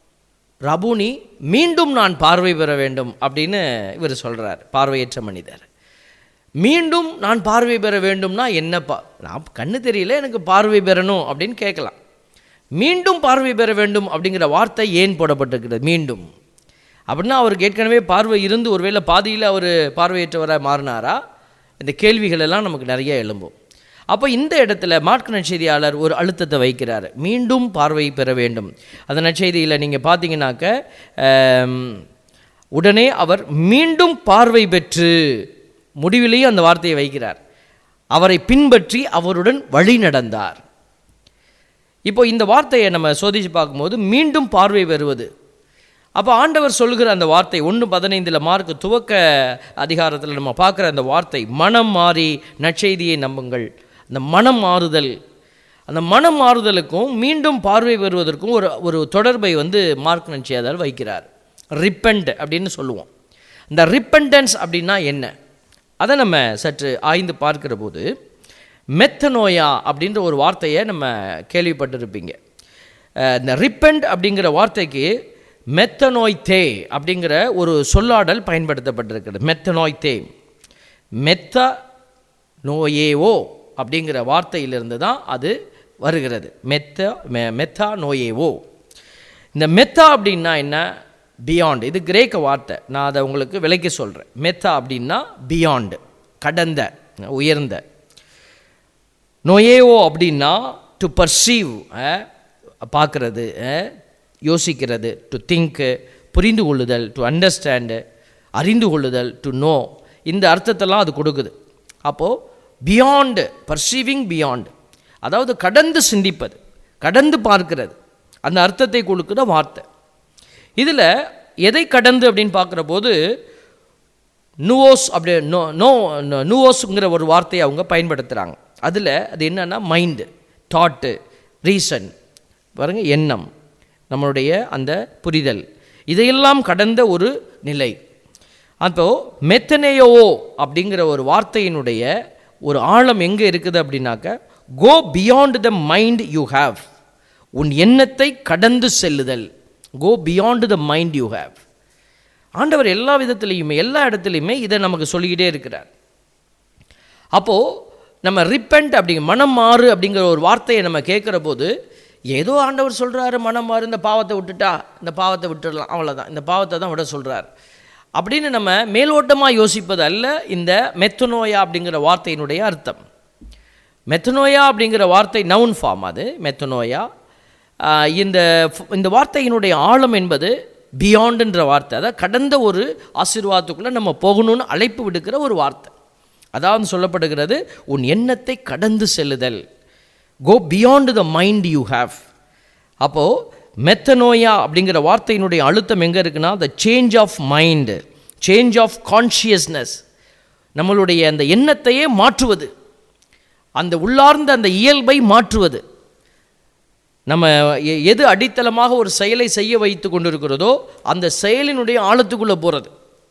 ரபூனி மீண்டும் நான் பார்வை பெற வேண்டும் அப்படின்னு இவர் சொல்கிறார் பார்வையற்ற மனிதர் மீண்டும் நான் பார்வை பெற வேண்டும்னா என்னப்பா நான் கண்ணு தெரியல எனக்கு பார்வை பெறணும் அப்படின்னு கேட்கலாம் மீண்டும் பார்வை பெற வேண்டும் அப்படிங்கிற வார்த்தை ஏன் போடப்பட்டிருக்கிறது மீண்டும் அப்படின்னா அவருக்கு ஏற்கனவே பார்வை இருந்து ஒருவேளை பாதியில் அவர் பார்வையற்றவராக மாறினாரா இந்த கேள்விகள் எல்லாம் நமக்கு நிறைய எழும்பும் அப்போ இந்த இடத்துல மார்க் நற்செய்தியாளர் ஒரு அழுத்தத்தை வைக்கிறார் மீண்டும் பார்வை பெற வேண்டும் அந்த நற்செய்தியில் நீங்கள் பார்த்தீங்கன்னாக்க ஆம், உடனே அவர் மீண்டும் பார்வை பெற்று முடிவிலேயும் அந்த வார்த்தையை வைக்கிறார் அவரை பின்பற்றி அவருடன் வழி நடந்தார் இப்போ இந்த வார்த்தையை நம்ம சோதிச்சு பார்க்கும்போது மீண்டும் பார்வை பெறுவது அப்போ ஆண்டவர் சொல்கிற அந்த வார்த்தை ஒன்று பதினைந்தில் மார்க் துவக்க அதிகாரத்தில் நம்ம பார்க்குற அந்த வார்த்தை மனம் மாறி நற்செய்தியை நம்புங்கள் அந்த மனம் மாறுதல் அந்த மனம் மாறுதலுக்கும் மீண்டும் பார்வை பெறுவதற்கும் ஒரு ஒரு தொடர்பை வந்து மார்க் நன்சியாதார் வைக்கிறார் ரிப்பண்ட் அப்படின்னு சொல்லுவோம் இந்த ரிப்பண்டன்ஸ் அப்படின்னா என்ன அதை நம்ம சற்று ஆய்ந்து பார்க்கிற போது மெத்தனோயா அப்படின்ற ஒரு வார்த்தையை நம்ம கேள்விப்பட்டிருப்பீங்க அஹ் இந்த ரிப்பண்ட் அப்படிங்கிற வார்த்தைக்கு மெத்தனோய் தே அப்படிங்கிற ஒரு சொல்லாடல் பயன்படுத்தப்பட்டிருக்கிறது மெத்தனோய் தே மெத்த நோயேவோ அப்படிங்கிற வார்த்தையிலிருந்து தான் அது வருகிறது மெத்த மெ மெத்தா நோயேவோ இந்த மெத்தா அப்படின்னா என்ன பியாண்ட் இது கிரேக்க வார்த்தை நான் அதை உங்களுக்கு விலைக்கு சொல்கிறேன் மெத்தா அப்படின்னா பியாண்டு கடந்த உயர்ந்த நோயேவோ அப்படின்னா டு பர்சீவ் பார்க்குறது யோசிக்கிறது டு திங்க்கு புரிந்து கொள்ளுதல் டு அண்டர்ஸ்டாண்டு அறிந்து கொள்ளுதல் டு நோ இந்த அர்த்தத்தெல்லாம் அது கொடுக்குது அப்போது பியாண்டு பர்சீவிங் பியாண்ட் அதாவது கடந்து சிந்திப்பது கடந்து பார்க்கிறது அந்த அர்த்தத்தை கொடுக்குற வார்த்தை இதில் எதை கடந்து அப்படின்னு பார்க்குற போது நுவோஸ் அப்படி நோ நோ நுவோஸுங்கிற ஒரு வார்த்தையை அவங்க பயன்படுத்துகிறாங்க அதில் அது என்னன்னா மைண்டு தாட்டு ரீசன் பாருங்க எண்ணம் நம்மளுடைய அந்த புரிதல் இதையெல்லாம் கடந்த ஒரு நிலை அப்போது மெத்தனேயோவோ அப்படிங்கிற ஒரு வார்த்தையினுடைய ஒரு ஆழம் எங்கே இருக்குது அப்படின்னாக்க go beyond the mind you have உன் எண்ணத்தை கடந்து செல்லுதல் go beyond the mind you have ஆண்டவர் எல்லா விதத்துலேயுமே எல்லா இடத்துலையுமே இதை நமக்கு சொல்லிக்கிட்டே இருக்கிறார் அப்போது நம்ம ரிப்பெண்ட் அப்படிங்க மனம் மாறு அப்படிங்கிற ஒரு வார்த்தையை நம்ம கேட்குற போது ஏதோ ஆண்டவர் சொல்கிறாரு மனம் மாறு இந்த பாவத்தை விட்டுட்டா இந்த பாவத்தை விட்டுடலாம் அவ்வளோதான் இந்த பாவத்தை தான் விட சொல்கிறார் அப்படின்னு நம்ம மேலோட்டமாக யோசிப்பது அல்ல இந்த மெத்தனோயா அப்படிங்கிற வார்த்தையினுடைய அர்த்தம் மெத்தனோயா அப்படிங்கிற வார்த்தை நவுன் ஃபார்ம் அது மெத்தனோயா ஆஹ் இந்த இந்த வார்த்தையினுடைய ஆழம் என்பது பியாண்டுன்ற வார்த்தை அதாவது கடந்த ஒரு ஆசீர்வாதத்துக்குள்ளே நம்ம போகணும்னு அழைப்பு விடுக்கிற ஒரு வார்த்தை அதாவது சொல்லப்படுகிறது உன் எண்ணத்தை கடந்து செல்லுதல் go beyond the mind you have அப்போது மெத்தனோயா அப்படிங்கிற வார்த்தையினுடைய அழுத்தம் எங்கே இருக்குன்னா the change of mind change of consciousness நம்மளுடைய அந்த எண்ணத்தையே மாற்றுவது அந்த உள்ளார்ந்த அந்த இயல்பை மாற்றுவது நம்ம எ- எது அடித்தளமாக ஒரு செயலை செய்ய வைத்து கொண்டிருக்கிறதோ அந்த செயலினுடைய ஆழத்துக்குள்ளே போகிறது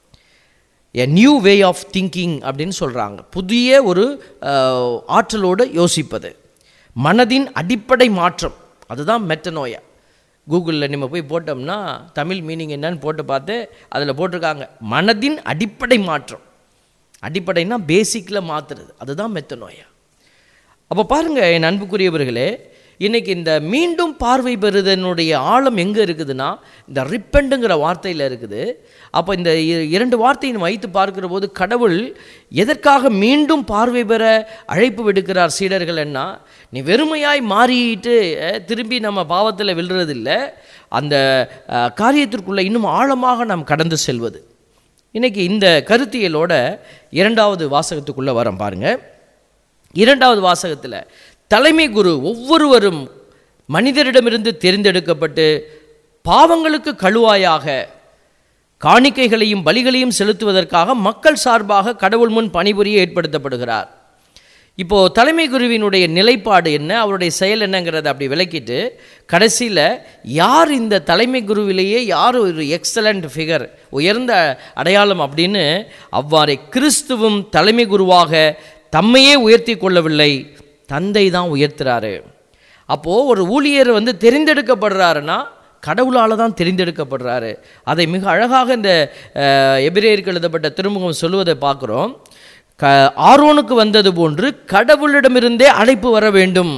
a new way of thinking அப்படின்னு சொல்கிறாங்க புதிய ஒரு அஹ், ஆற்றலோடு யோசிப்பது மனதின் அடிப்படை மாற்றம் அதுதான் மெட்டனோயா கூகுளில் நம்ம போய் போட்டோம்னா தமிழ் மீனிங் என்னன்னு போட்டு பார்த்து அதில் போட்டிருக்காங்க மனதின் அடிப்படை மாற்றம் அடிப்படைனா பேசிக்கில் மாற்றுறது அதுதான் மெத்தனோயா அப்போ பாருங்கள் என் அன்புக்குரியவர்களே இன்னைக்கு இந்த மீண்டும் பார்வை பெறுதனுடைய ஆழம் எங்கே இருக்குதுன்னா இந்த ரிப்பண்டுங்கிற வார்த்தையில் இருக்குது அப்போ இந்த இ- இரண்டு வார்த்தையை நம்ம வைத்து பார்க்கிற போது கடவுள் எதற்காக மீண்டும் பார்வை பெற அழைப்பு விடுக்கிறார் சீடர்கள் என்ன நீ வெறுமையாய் மாறிட்டு அஹ், திரும்பி நம்ம பாவத்தில் விழுறதில்ல அந்த அஹ், காரியத்திற்குள்ளே இன்னும் ஆழமாக நாம் கடந்து செல்வது இன்னைக்கு இந்த கருத்தியலோட இரண்டாவது வாசகத்துக்குள்ளே வரோம் பாருங்கள் இரண்டாவது வாசகத்தில் தலைமை குரு ஒவ்வொருவரும் மனிதரிடமிருந்து தெரிந்தெடுக்கப்பட்டு பாவங்களுக்கு கழுவாயாக காணிக்கைகளையும் பலிகளையும் செலுத்துவதற்காக மக்கள் சார்பாக கடவுள் முன் பணிபுரிய ஏற்படுத்தப்படுகிறார் இப்போ தலைமை குருவினுடைய நிலைப்பாடு என்ன அவருடைய செயல் என்னங்கிறத அப்படி விளக்கிட்டு கடைசியில் யார் இந்த தலைமை குருவிலேயே யார் ஒரு எக்ஸலண்ட் ஃபிகர் உயர்ந்த அடையாளம் அப்படின்னு அவ்வாறே கிறிஸ்துவும் தலைமை குருவாக தம்மையே உயர்த்தி கொள்ளவில்லை தந்தை தான் உயர்த்துறாரு அப்போது ஒரு ஊழியர் வந்து தெரிந்தெடுக்கப்படுறாருன்னா கடவுளால் தான் தெரிந்தெடுக்கப்படுறாரு அதை மிக அழகாக இந்த அஹ், எபிரேயருக்கு எழுதப்பட்ட திருமுகம் சொல்லுவதை பார்க்குறோம் க ஆரோனுக்கு வந்தது போன்று கடவுளிடமிருந்தே அழைப்பு வர வேண்டும்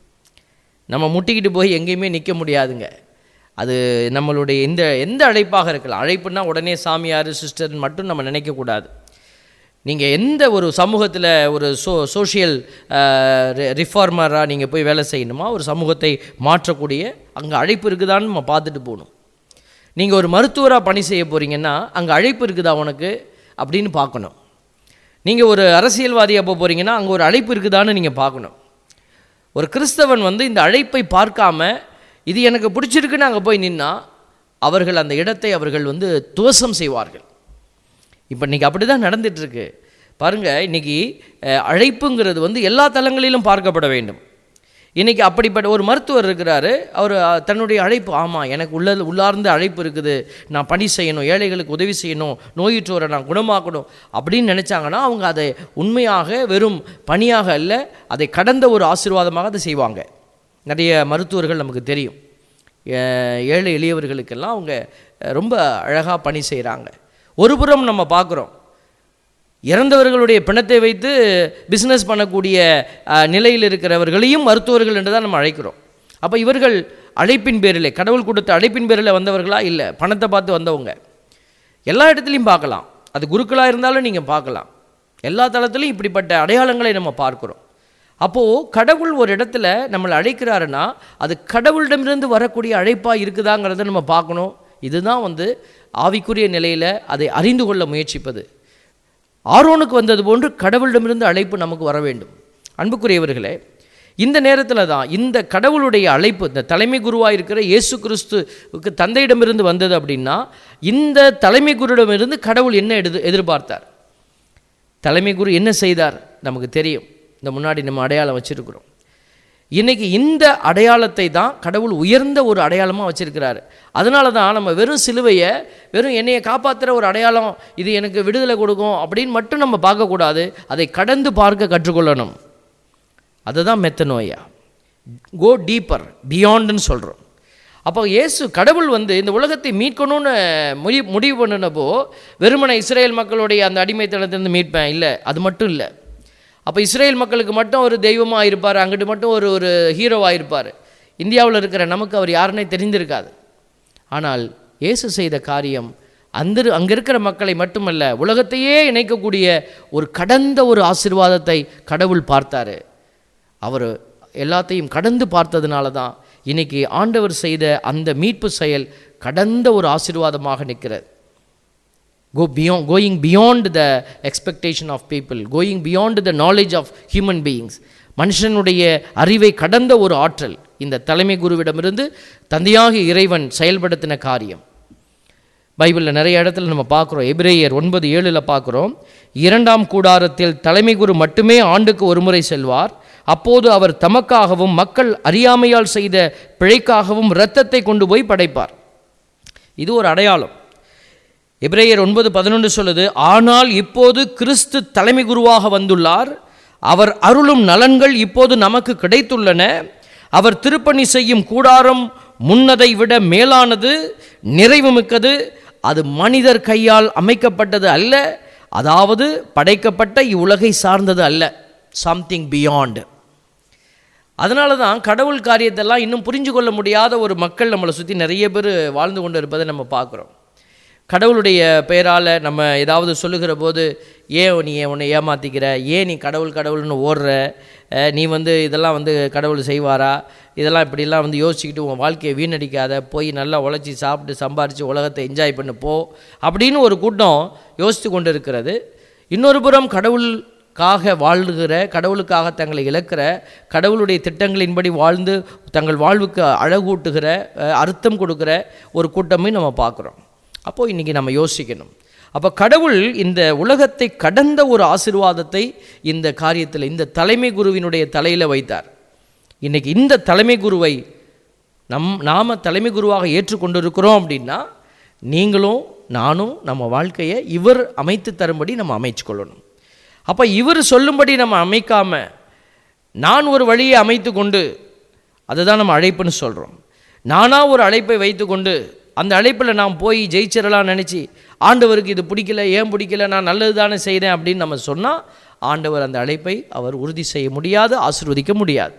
நம்ம முட்டிக்கிட்டு போய் எங்கேயுமே நிற்க முடியாதுங்க அது நம்மளுடைய இந்த எந்த அழைப்பாக இருக்கலாம் அழைப்புனா உடனே சாமியார் சிஸ்டர்னு மட்டும் நம்ம நினைக்கக்கூடாது நீங்கள் எந்த ஒரு சமூகத்தில் ஒரு சோ சோஷியல் ரிஃபார்மராக நீங்கள் போய் வேலை செய்யணுமா ஒரு சமூகத்தை மாற்றக்கூடிய அங்கே அழைப்பு இருக்குதான்னு நம்ம பார்த்துட்டு போகணும் நீங்கள் ஒரு மருத்துவராக பணி செய்ய போகிறீங்கன்னா அங்கே அழைப்பு இருக்குதா உனக்கு அப்படின்னு பார்க்கணும் நீங்கள் ஒரு அரசியல்வாதியாக போக போகிறீங்கன்னா அங்கே ஒரு அழைப்பு இருக்குதான்னு நீங்கள் பார்க்கணும் ஒரு கிறிஸ்தவன் வந்து இந்த அழைப்பை பார்க்காம இது எனக்கு பிடிச்சிருக்குன்னு அங்கே போய் நின்னா அவர்கள் அந்த இடத்தை அவர்கள் வந்து துவசம் செய்வார்கள் இப்போ இன்றைக்கி அப்படி தான் நடந்துகிட்ருக்கு பாருங்கள் இன்றைக்கி அழைப்புங்கிறது வந்து எல்லா தளங்களிலும் பார்க்கப்பட வேண்டும் இன்றைக்கி அப்படிப்பட்ட ஒரு மருத்துவர் இருக்கிறாரு அவர் அஹ், தன்னுடைய அழைப்பு ஆமாம் எனக்கு உள்ள உள்ளார்ந்த அழைப்பு இருக்குது நான் பணி செய்யணும் ஏழைகளுக்கு உதவி செய்யணும் நோயுற்றோரை நான் குணமாக்கணும் அப்படின்னு நினச்சாங்கன்னா அவங்க அதை உண்மையாக வெறும் பணியாக அல்ல அதை கடந்த ஒரு ஆசீர்வாதமாக அதை செய்வாங்க நிறைய மருத்துவர்கள் நமக்கு தெரியும் ஏ- ஏழை எளியவர்களுக்கெல்லாம் அவங்க அஹ், ரொம்ப அழகாக பணி செய்கிறாங்க ஒரு புறம் நம்ம பார்க்குறோம் இறந்தவர்களுடைய பிணத்தை வைத்து பிஸ்னஸ் பண்ணக்கூடிய அஹ், நிலையில் இருக்கிறவர்களையும் மருத்துவர்கள் என்று தான் நம்ம அழைக்கிறோம் அப்போ இவர்கள் அழைப்பின் பேரில் கடவுள் கொடுத்த அழைப்பின் பேரில் வந்தவர்களா இல்லை பணத்தை பார்த்து வந்தவங்க எல்லா இடத்துலையும் பார்க்கலாம் அது குருக்களாக இருந்தாலும் நீங்கள் பார்க்கலாம் எல்லா தளத்திலையும் இப்படிப்பட்ட அடையாளங்களை நம்ம பார்க்குறோம் அப்போது கடவுள் ஒரு இடத்துல நம்மளை அழைக்கிறாருன்னா அது கடவுளிடமிருந்து வரக்கூடிய அழைப்பாக இருக்குதாங்கிறத நம்ம பார்க்கணும் இதுதான் வந்து ஆவிக்குரிய நிலையில் அதை அறிந்து கொள்ள முயற்சிப்பது ஆரோனுக்கு வந்தது போன்று கடவுளிடமிருந்து அழைப்பு நமக்கு வர வேண்டும் அன்புக்குரியவர்களே இந்த நேரத்தில் தான் இந்த கடவுளுடைய அழைப்பு இந்த தலைமை குருவாக இருக்கிற இயேசு கிறிஸ்துவுக்கு தந்தையிடமிருந்து வந்தது அப்படின்னா இந்த தலைமை குருவிடமிருந்து கடவுள் என்ன எடு எதிர்பார்த்தார் தலைமை குரு என்ன செய்தார் நமக்கு தெரியும் இந்த முன்னாடி நம்ம அடையாளம் வச்சிருக்கிறோம் இன்னைக்கு இந்த அடையாளத்தை தான் கடவுள் உயர்ந்த ஒரு அடையாளமாக வச்சிருக்கிறாரு அதனால தான் நம்ம வெறும் சிலுவையை வெறும் என்னையை காப்பாற்றுற ஒரு அடையாளம் இது எனக்கு விடுதலை கொடுக்கும் அப்படின்னு மட்டும் நம்ம பார்க்கக்கூடாது அதை கடந்து பார்க்க கற்றுக்கொள்ளணும் அதுதான் மெத்தனோயா கோ டீப்பர் பியாண்டுன்னு சொல்கிறோம் அப்போ இயேசு கடவுள் வந்து இந்த உலகத்தை மீட்கணும்னு முடி முடிவு பண்ணினப்போ வெறுமனை இஸ்ரேல் மக்களுடைய அந்த அடிமைத்தனத்திலிருந்து மீட்பேன் இல்லை அது மட்டும் இல்லை அப்போ இஸ்ரேல் மக்களுக்கு மட்டும் ஒரு தெய்வமாக இருப்பார் அங்கிட்டு மட்டும் ஒரு ஒரு ஹீரோவாக இருப்பார் இந்தியாவில் இருக்கிற நமக்கு அவர் யாருன்னே தெரிந்திருக்காது ஆனால் இயேசு செய்த காரியம் அந்த அங்கே இருக்கிற மக்களை மட்டுமல்ல உலகத்தையே இணைக்கக்கூடிய ஒரு கடந்த ஒரு ஆசீர்வாதத்தை கடவுள் பார்த்தாரு அவர் எல்லாத்தையும் கடந்து பார்த்ததுனால தான் இன்னைக்கு ஆண்டவர் செய்த அந்த மீட்பு செயல் கடந்த ஒரு ஆசீர்வாதமாக நிற்கிறது go beyond going beyond the expectation of people going beyond the knowledge of human beings மனுஷனுடைய அறிவை கடந்த ஒரு ஆற்றல் இந்த தலைமை குருவிடமிருந்து தந்தையாகிய இறைவன் செயல்படுத்தின காரியம் பைபிளில் நிறைய இடத்துல நம்ம பார்க்குறோம் எபிரேயர் ஒன்பது ஏழில் பார்க்குறோம் இரண்டாம் கூடாரத்தில் தலைமை குரு மட்டுமே ஆண்டுக்கு ஒரு முறை செல்வார் அப்போது அவர் தமக்காகவும் மக்கள் அறியாமையால் செய்த பிழைக்காகவும் இரத்தத்தை கொண்டு போய் படைப்பார் இது ஒரு அடையாளம் எபிரேயர் ஒன்பது பதினொன்று சொல்லுது ஆனால் இப்போது கிறிஸ்து தலைமை குருவாக வந்துள்ளார் அவர் அருளும் நலன்கள் இப்போது நமக்கு கிடைத்துள்ளன அவர் திருப்பணி செய்யும் கூடாரம் முன்னதை விட மேலானது நிறைவுமிக்கது அது மனிதர் கையால் அமைக்கப்பட்டது அல்ல அதாவது படைக்கப்பட்ட இவ்வுலகை சார்ந்தது அல்ல சம்திங் பியாண்ட் அதனால தான் கடவுள் காரியத்தெல்லாம் இன்னும் புரிஞ்சு கொள்ள முடியாத ஒரு மக்கள் நம்மளை சுற்றி நிறைய பேர் வாழ்ந்து கொண்டு இருப்பதை நம்ம பார்க்குறோம் கடவுளுடைய பெயரால் நம்ம ஏதாவது சொல்லுகிற போது ஏன் நீ உன்னை ஏமாற்றிக்கிற ஏன் நீ கடவுள் கடவுள்னு ஓடுற அஹ், நீ வந்து இதெல்லாம் வந்து கடவுள் செய்வாரா இதெல்லாம் இப்படிலாம் வந்து யோசிச்சுக்கிட்டு உன் வாழ்க்கையை வீணடிக்காத போய் நல்லா உழைச்சி சாப்பிட்டு சம்பாரித்து உலகத்தை என்ஜாய் பண்ணு போ அப்படின்னு ஒரு கூட்டம் யோசித்து கொண்டு இருக்கிறது இன்னொரு புறம் கடவுளுக்காக வாழுகிற கடவுளுக்காக தங்களை இழக்கிற கடவுளுடைய திட்டங்களின்படி வாழ்ந்து தங்கள் வாழ்வுக்கு அழகூட்டுகிற அஹ், அர்த்தம் கொடுக்கிற ஒரு கூட்டமே நம்ம பார்க்குறோம் அப்போது இன்றைக்கி நம்ம யோசிக்கணும் அப்போ கடவுள் இந்த உலகத்தை கடந்த ஒரு ஆசீர்வாதத்தை இந்த காரியத்தில் இந்த தலைமை குருவினுடைய தலையில் வைத்தார் இன்னைக்கு இந்த தலைமை குருவை நம் நாம் தலைமை குருவாக ஏற்றுக்கொண்டிருக்கிறோம் அப்படின்னா நீங்களும் நானும் நம்ம வாழ்க்கையை இவர் அமைத்து தரும்படி நம்ம அமைச்சு கொள்ளணும் அப்போ இவர் சொல்லும்படி நம்ம அமைக்காம நான் ஒரு வழியை அமைத்து கொண்டு அதுதான் நம்ம அழைப்புன்னு சொல்கிறோம் நானாக ஒரு அழைப்பை வைத்துக்கொண்டு அந்த அழைப்பில் நான் போய் ஜெயிச்சிடலாம் நினச்சி ஆண்டவருக்கு இது பிடிக்கல ஏன் பிடிக்கல நான் நல்லது தானே செய்கிறேன் அப்படின்னு நம்ம சொன்னால் ஆண்டவர் அந்த அழைப்பை அவர் உறுதி செய்ய முடியாது ஆசீர்வதிக்க முடியாது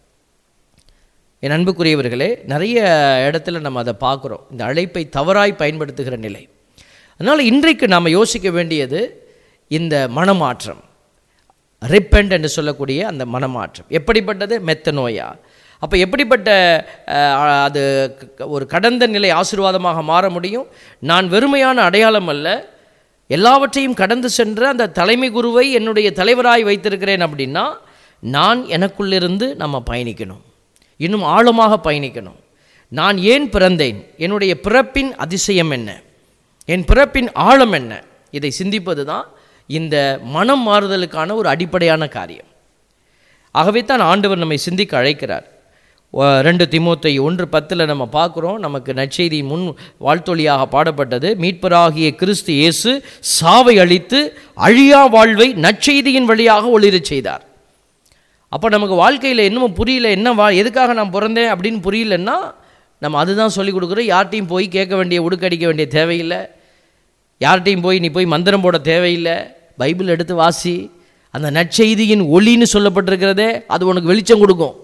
என் அன்புக்குரியவர்களே நிறைய இடத்துல நம்ம அதை பார்க்குறோம் இந்த அழைப்பை தவறாய் பயன்படுத்துகிற நிலை அதனால் இன்றைக்கு நாம் யோசிக்க வேண்டியது இந்த மனமாற்றம் ரிப்பெண்ட் என்று சொல்லக்கூடிய அந்த மனமாற்றம் எப்படிப்பட்டது மெத்த நோயா அப்போ எப்படிப்பட்ட அஹ், அது க- ஒரு கடந்த நிலை ஆசீர்வாதமாக மாற முடியும் நான் வெறுமையான அடையாளம் அல்ல எல்லாவற்றையும் கடந்து சென்ற அந்த தலைமை குருவை என்னுடைய தலைவராய் வைத்திருக்கிறேன் அப்படின்னா நான் எனக்குள்ளிருந்து நம்ம பயணிக்கணும் இன்னும் ஆழமாக பயணிக்கணும் நான் ஏன் பிறந்தேன் என்னுடைய பிறப்பின் அதிசயம் என்ன என் பிறப்பின் ஆழம் என்ன இதை சிந்திப்பது தான் இந்த மனம் மாறுதலுக்கான ஒரு அடிப்படையான காரியம் ஆகவே தான் ஆண்டவர் நம்மை சிந்திக்க அழைக்கிறார் ஒ- ரெண்டு திமோத்தை ஒன்று பத்தில் நம்ம பார்க்குறோம் நமக்கு நற்செய்தி முன் வாழ்த்தொழியாக பாடப்பட்டது மீட்பராகிய கிறிஸ்து இயேசு சாவை அழித்து அழியா வாழ்வை நற்செய்தியின் வழியாக ஒளிரச் செய்தார் அப்போ நமக்கு வாழ்க்கையில் இன்னமும் புரியல என்ன வா எதுக்காக நான் பிறந்தேன் அப்படின்னு புரியலன்னா நம்ம அதுதான் சொல்லிக் கொடுக்குறோம் யார்ட்டையும் போய் கேட்க வேண்டிய உடுக்கடிக்க வேண்டிய தேவையில்லை யார்கிட்டையும் போய் நீ போய் மந்திரம் போட தேவையில்லை பைபிள் எடுத்து வாசி அந்த நற்செய்தியின் ஒளின்னு சொல்லப்பட்டிருக்கிறதே அது உனக்கு வெளிச்சம் கொடுக்கும்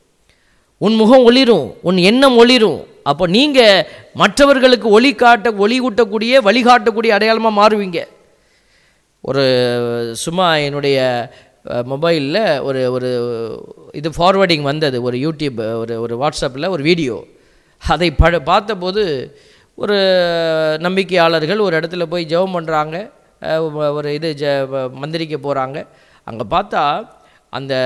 உன் முகம் ஒளிரும் உன் எண்ணம் ஒளிரும் அப்போ நீங்கள் மற்றவர்களுக்கு ஒளி காட்ட ஒளி ஊட்டக்கூடிய வழிகாட்டக்கூடிய அடையாளமாக மாறுவீங்க ஒரு சும்மா என்னுடைய மொபைலில் ஒரு ஒரு இது ஃபார்வர்டிங் வந்தது ஒரு யூடியூப் ஒரு ஒரு வாட்ஸ்அப்பில் ஒரு வீடியோ அதை பட பார்த்தபோது ஒரு நம்பிக்கையாளர்கள் ஒரு இடத்துல போய் ஜெபம் பண்ணுறாங்க ஒரு இது ஜ மந்திரிக்க போகிறாங்க அங்கே பார்த்தா அந்த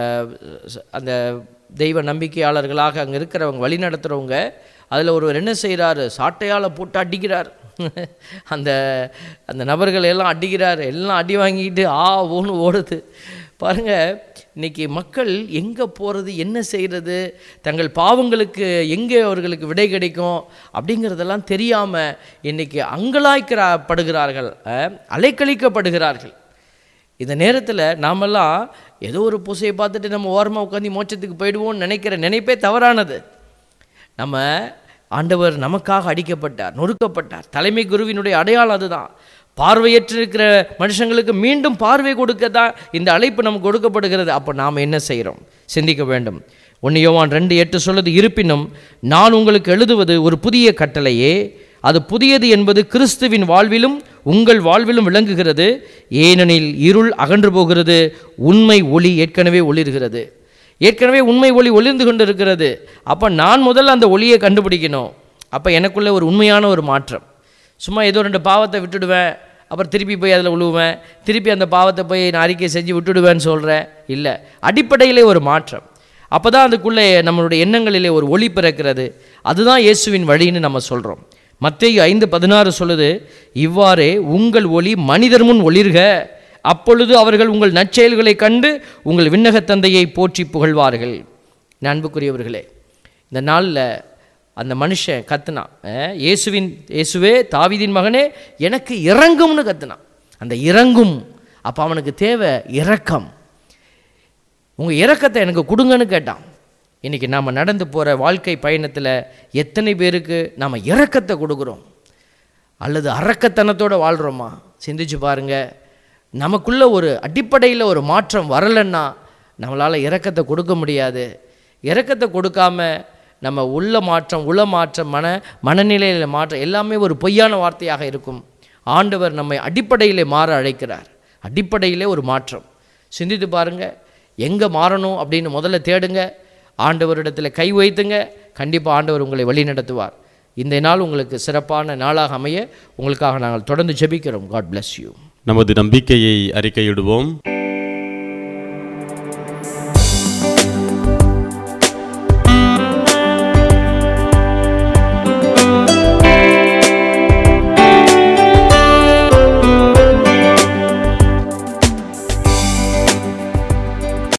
அந்த தெய்வ நம்பிக்கையாளர்களாக அங்கே இருக்கிறவங்க வழி நடத்துகிறவங்க அதில் ஒருவர் என்ன செய்கிறாரு சாட்டையால் போட்டு அடிக்கிறார் அந்த அந்த நபர்கள் எல்லாம் அடிக்கிறார் எல்லாம் அடி வாங்கிட்டு ஆ ஓன்னு ஓடுது பாருங்க இன்னைக்கு மக்கள் எங்கே போகிறது என்ன செய்கிறது தங்கள் பாவங்களுக்கு எங்கே அவர்களுக்கு விடை கிடைக்கும் அப்படிங்கிறதெல்லாம் தெரியாமல் இன்னைக்கு அங்கலாய்க்கப்படுகிறார்கள் அஹ், அலைக்கழிக்கப்படுகிறார்கள் இந்த நேரத்தில் நாமெல்லாம் ஏதோ ஒரு பூசையை பார்த்துட்டு நம்ம ஓரமாக உட்காந்து மோட்சத்துக்கு போயிடுவோம்னு நினைக்கிற நினைப்பே தவறானது நம்ம ஆண்டவர் நமக்காக அடிக்கப்பட்டார் நொறுக்கப்பட்டார் தலைமை குருவினுடைய அடையாளம் அதுதான் பார்வையற்றிருக்கிற மனுஷங்களுக்கு மீண்டும் பார்வை கொடுக்க தான் இந்த அழைப்பு நமக்கு கொடுக்கப்படுகிறது அப்போ நாம் என்ன செய்கிறோம் சிந்திக்க வேண்டும் ஒன்று யோவான் ரெண்டு எட்டு சொல்லுது இருப்பினும் நான் உங்களுக்கு எழுதுவது ஒரு புதிய கட்டளையே அது புதியது என்பது கிறிஸ்துவின் வாழ்விலும் உங்கள் வாழ்விலும் விளங்குகிறது ஏனெனில் இருள் அகன்று போகிறது உண்மை ஒளி ஏற்கனவே ஒளிர்கிறது ஏற்கனவே உண்மை ஒளி ஒளிர்ந்து கொண்டு இருக்கிறது அப்போ நான் முதல்ல அந்த ஒளியை கண்டுபிடிக்கணும் அப்போ எனக்குள்ள ஒரு உண்மையான ஒரு மாற்றம் சும்மா ஏதோ ரெண்டு பாவத்தை விட்டுடுவேன் அப்புறம் திருப்பி போய் அதில் விழுவேன் திருப்பி அந்த பாவத்தை போய் நான் அறிக்கை செஞ்சு விட்டுடுவேன்னு சொல்கிறேன் இல்லை அடிப்படையிலே ஒரு மாற்றம் அப்போ தான் அதுக்குள்ளே நம்மளுடைய எண்ணங்களிலே ஒரு ஒளி பிறக்கிறது அதுதான் இயேசுவின் வழின்னு நம்ம சொல்கிறோம் மத்தேயு ஐந்து பதினாறு சொல்லுது இவ்வாறே உங்கள் ஒளி மனிதர் முன் ஒளிர்க அப்பொழுது அவர்கள் உங்கள் நற்செயல்களை கண்டு உங்கள் விண்ணகத் தந்தையை போற்றி புகழ்வார்கள் அன்புக்குரியவர்களே இந்த நாளில் அந்த மனுஷன் கத்துனான் அஹ், இயேசுவின் இயேசுவே தாவீதின் மகனே எனக்கு இறங்கும்னு கத்துனான் அந்த இறங்கும் அப்போ அவனுக்கு தேவை இரக்கம் உங்கள் இரக்கத்தை எனக்கு கொடுங்கன்னு கேட்டான் இன்றைக்கி நாம் நடந்து போகிற வாழ்க்கை பயணத்தில் எத்தனை பேருக்கு நாம் இரக்கத்தை கொடுக்குறோம் அல்லது அரக்கத்தனத்தோடு வாழ்கிறோமா சிந்திச்சு பாருங்க நமக்குள்ள ஒரு அடிப்படையில் ஒரு மாற்றம் வரலைன்னா நம்மளால் இரக்கத்தை கொடுக்க முடியாது இரக்கத்தை கொடுக்காம நம்ம உள்ள மாற்றம் உள மாற்றம் மன மனநிலையில் மாற்றம் எல்லாமே ஒரு பொய்யான வார்த்தையாக இருக்கும் ஆண்டவர் நம்மை அடிப்படையிலே மாற அழைக்கிறார் அடிப்படையிலே ஒரு மாற்றம் சிந்தித்து பாருங்க எங்கே மாறணும் அப்படின்னு முதல்ல தேடுங்க ஆண்டவரிடத்தில் கை வைத்துங்க கண்டிப்பாக ஆண்டவர் உங்களை வழிநடத்துவார் இந்த நாள் உங்களுக்கு சிறப்பான நாளாக அமைய உங்களுக்காக நாங்கள் தொடர்ந்து ஜெபிக்கிறோம் காட் bless யூ நமது நம்பிக்கையை அறிக்கையிடுவோம்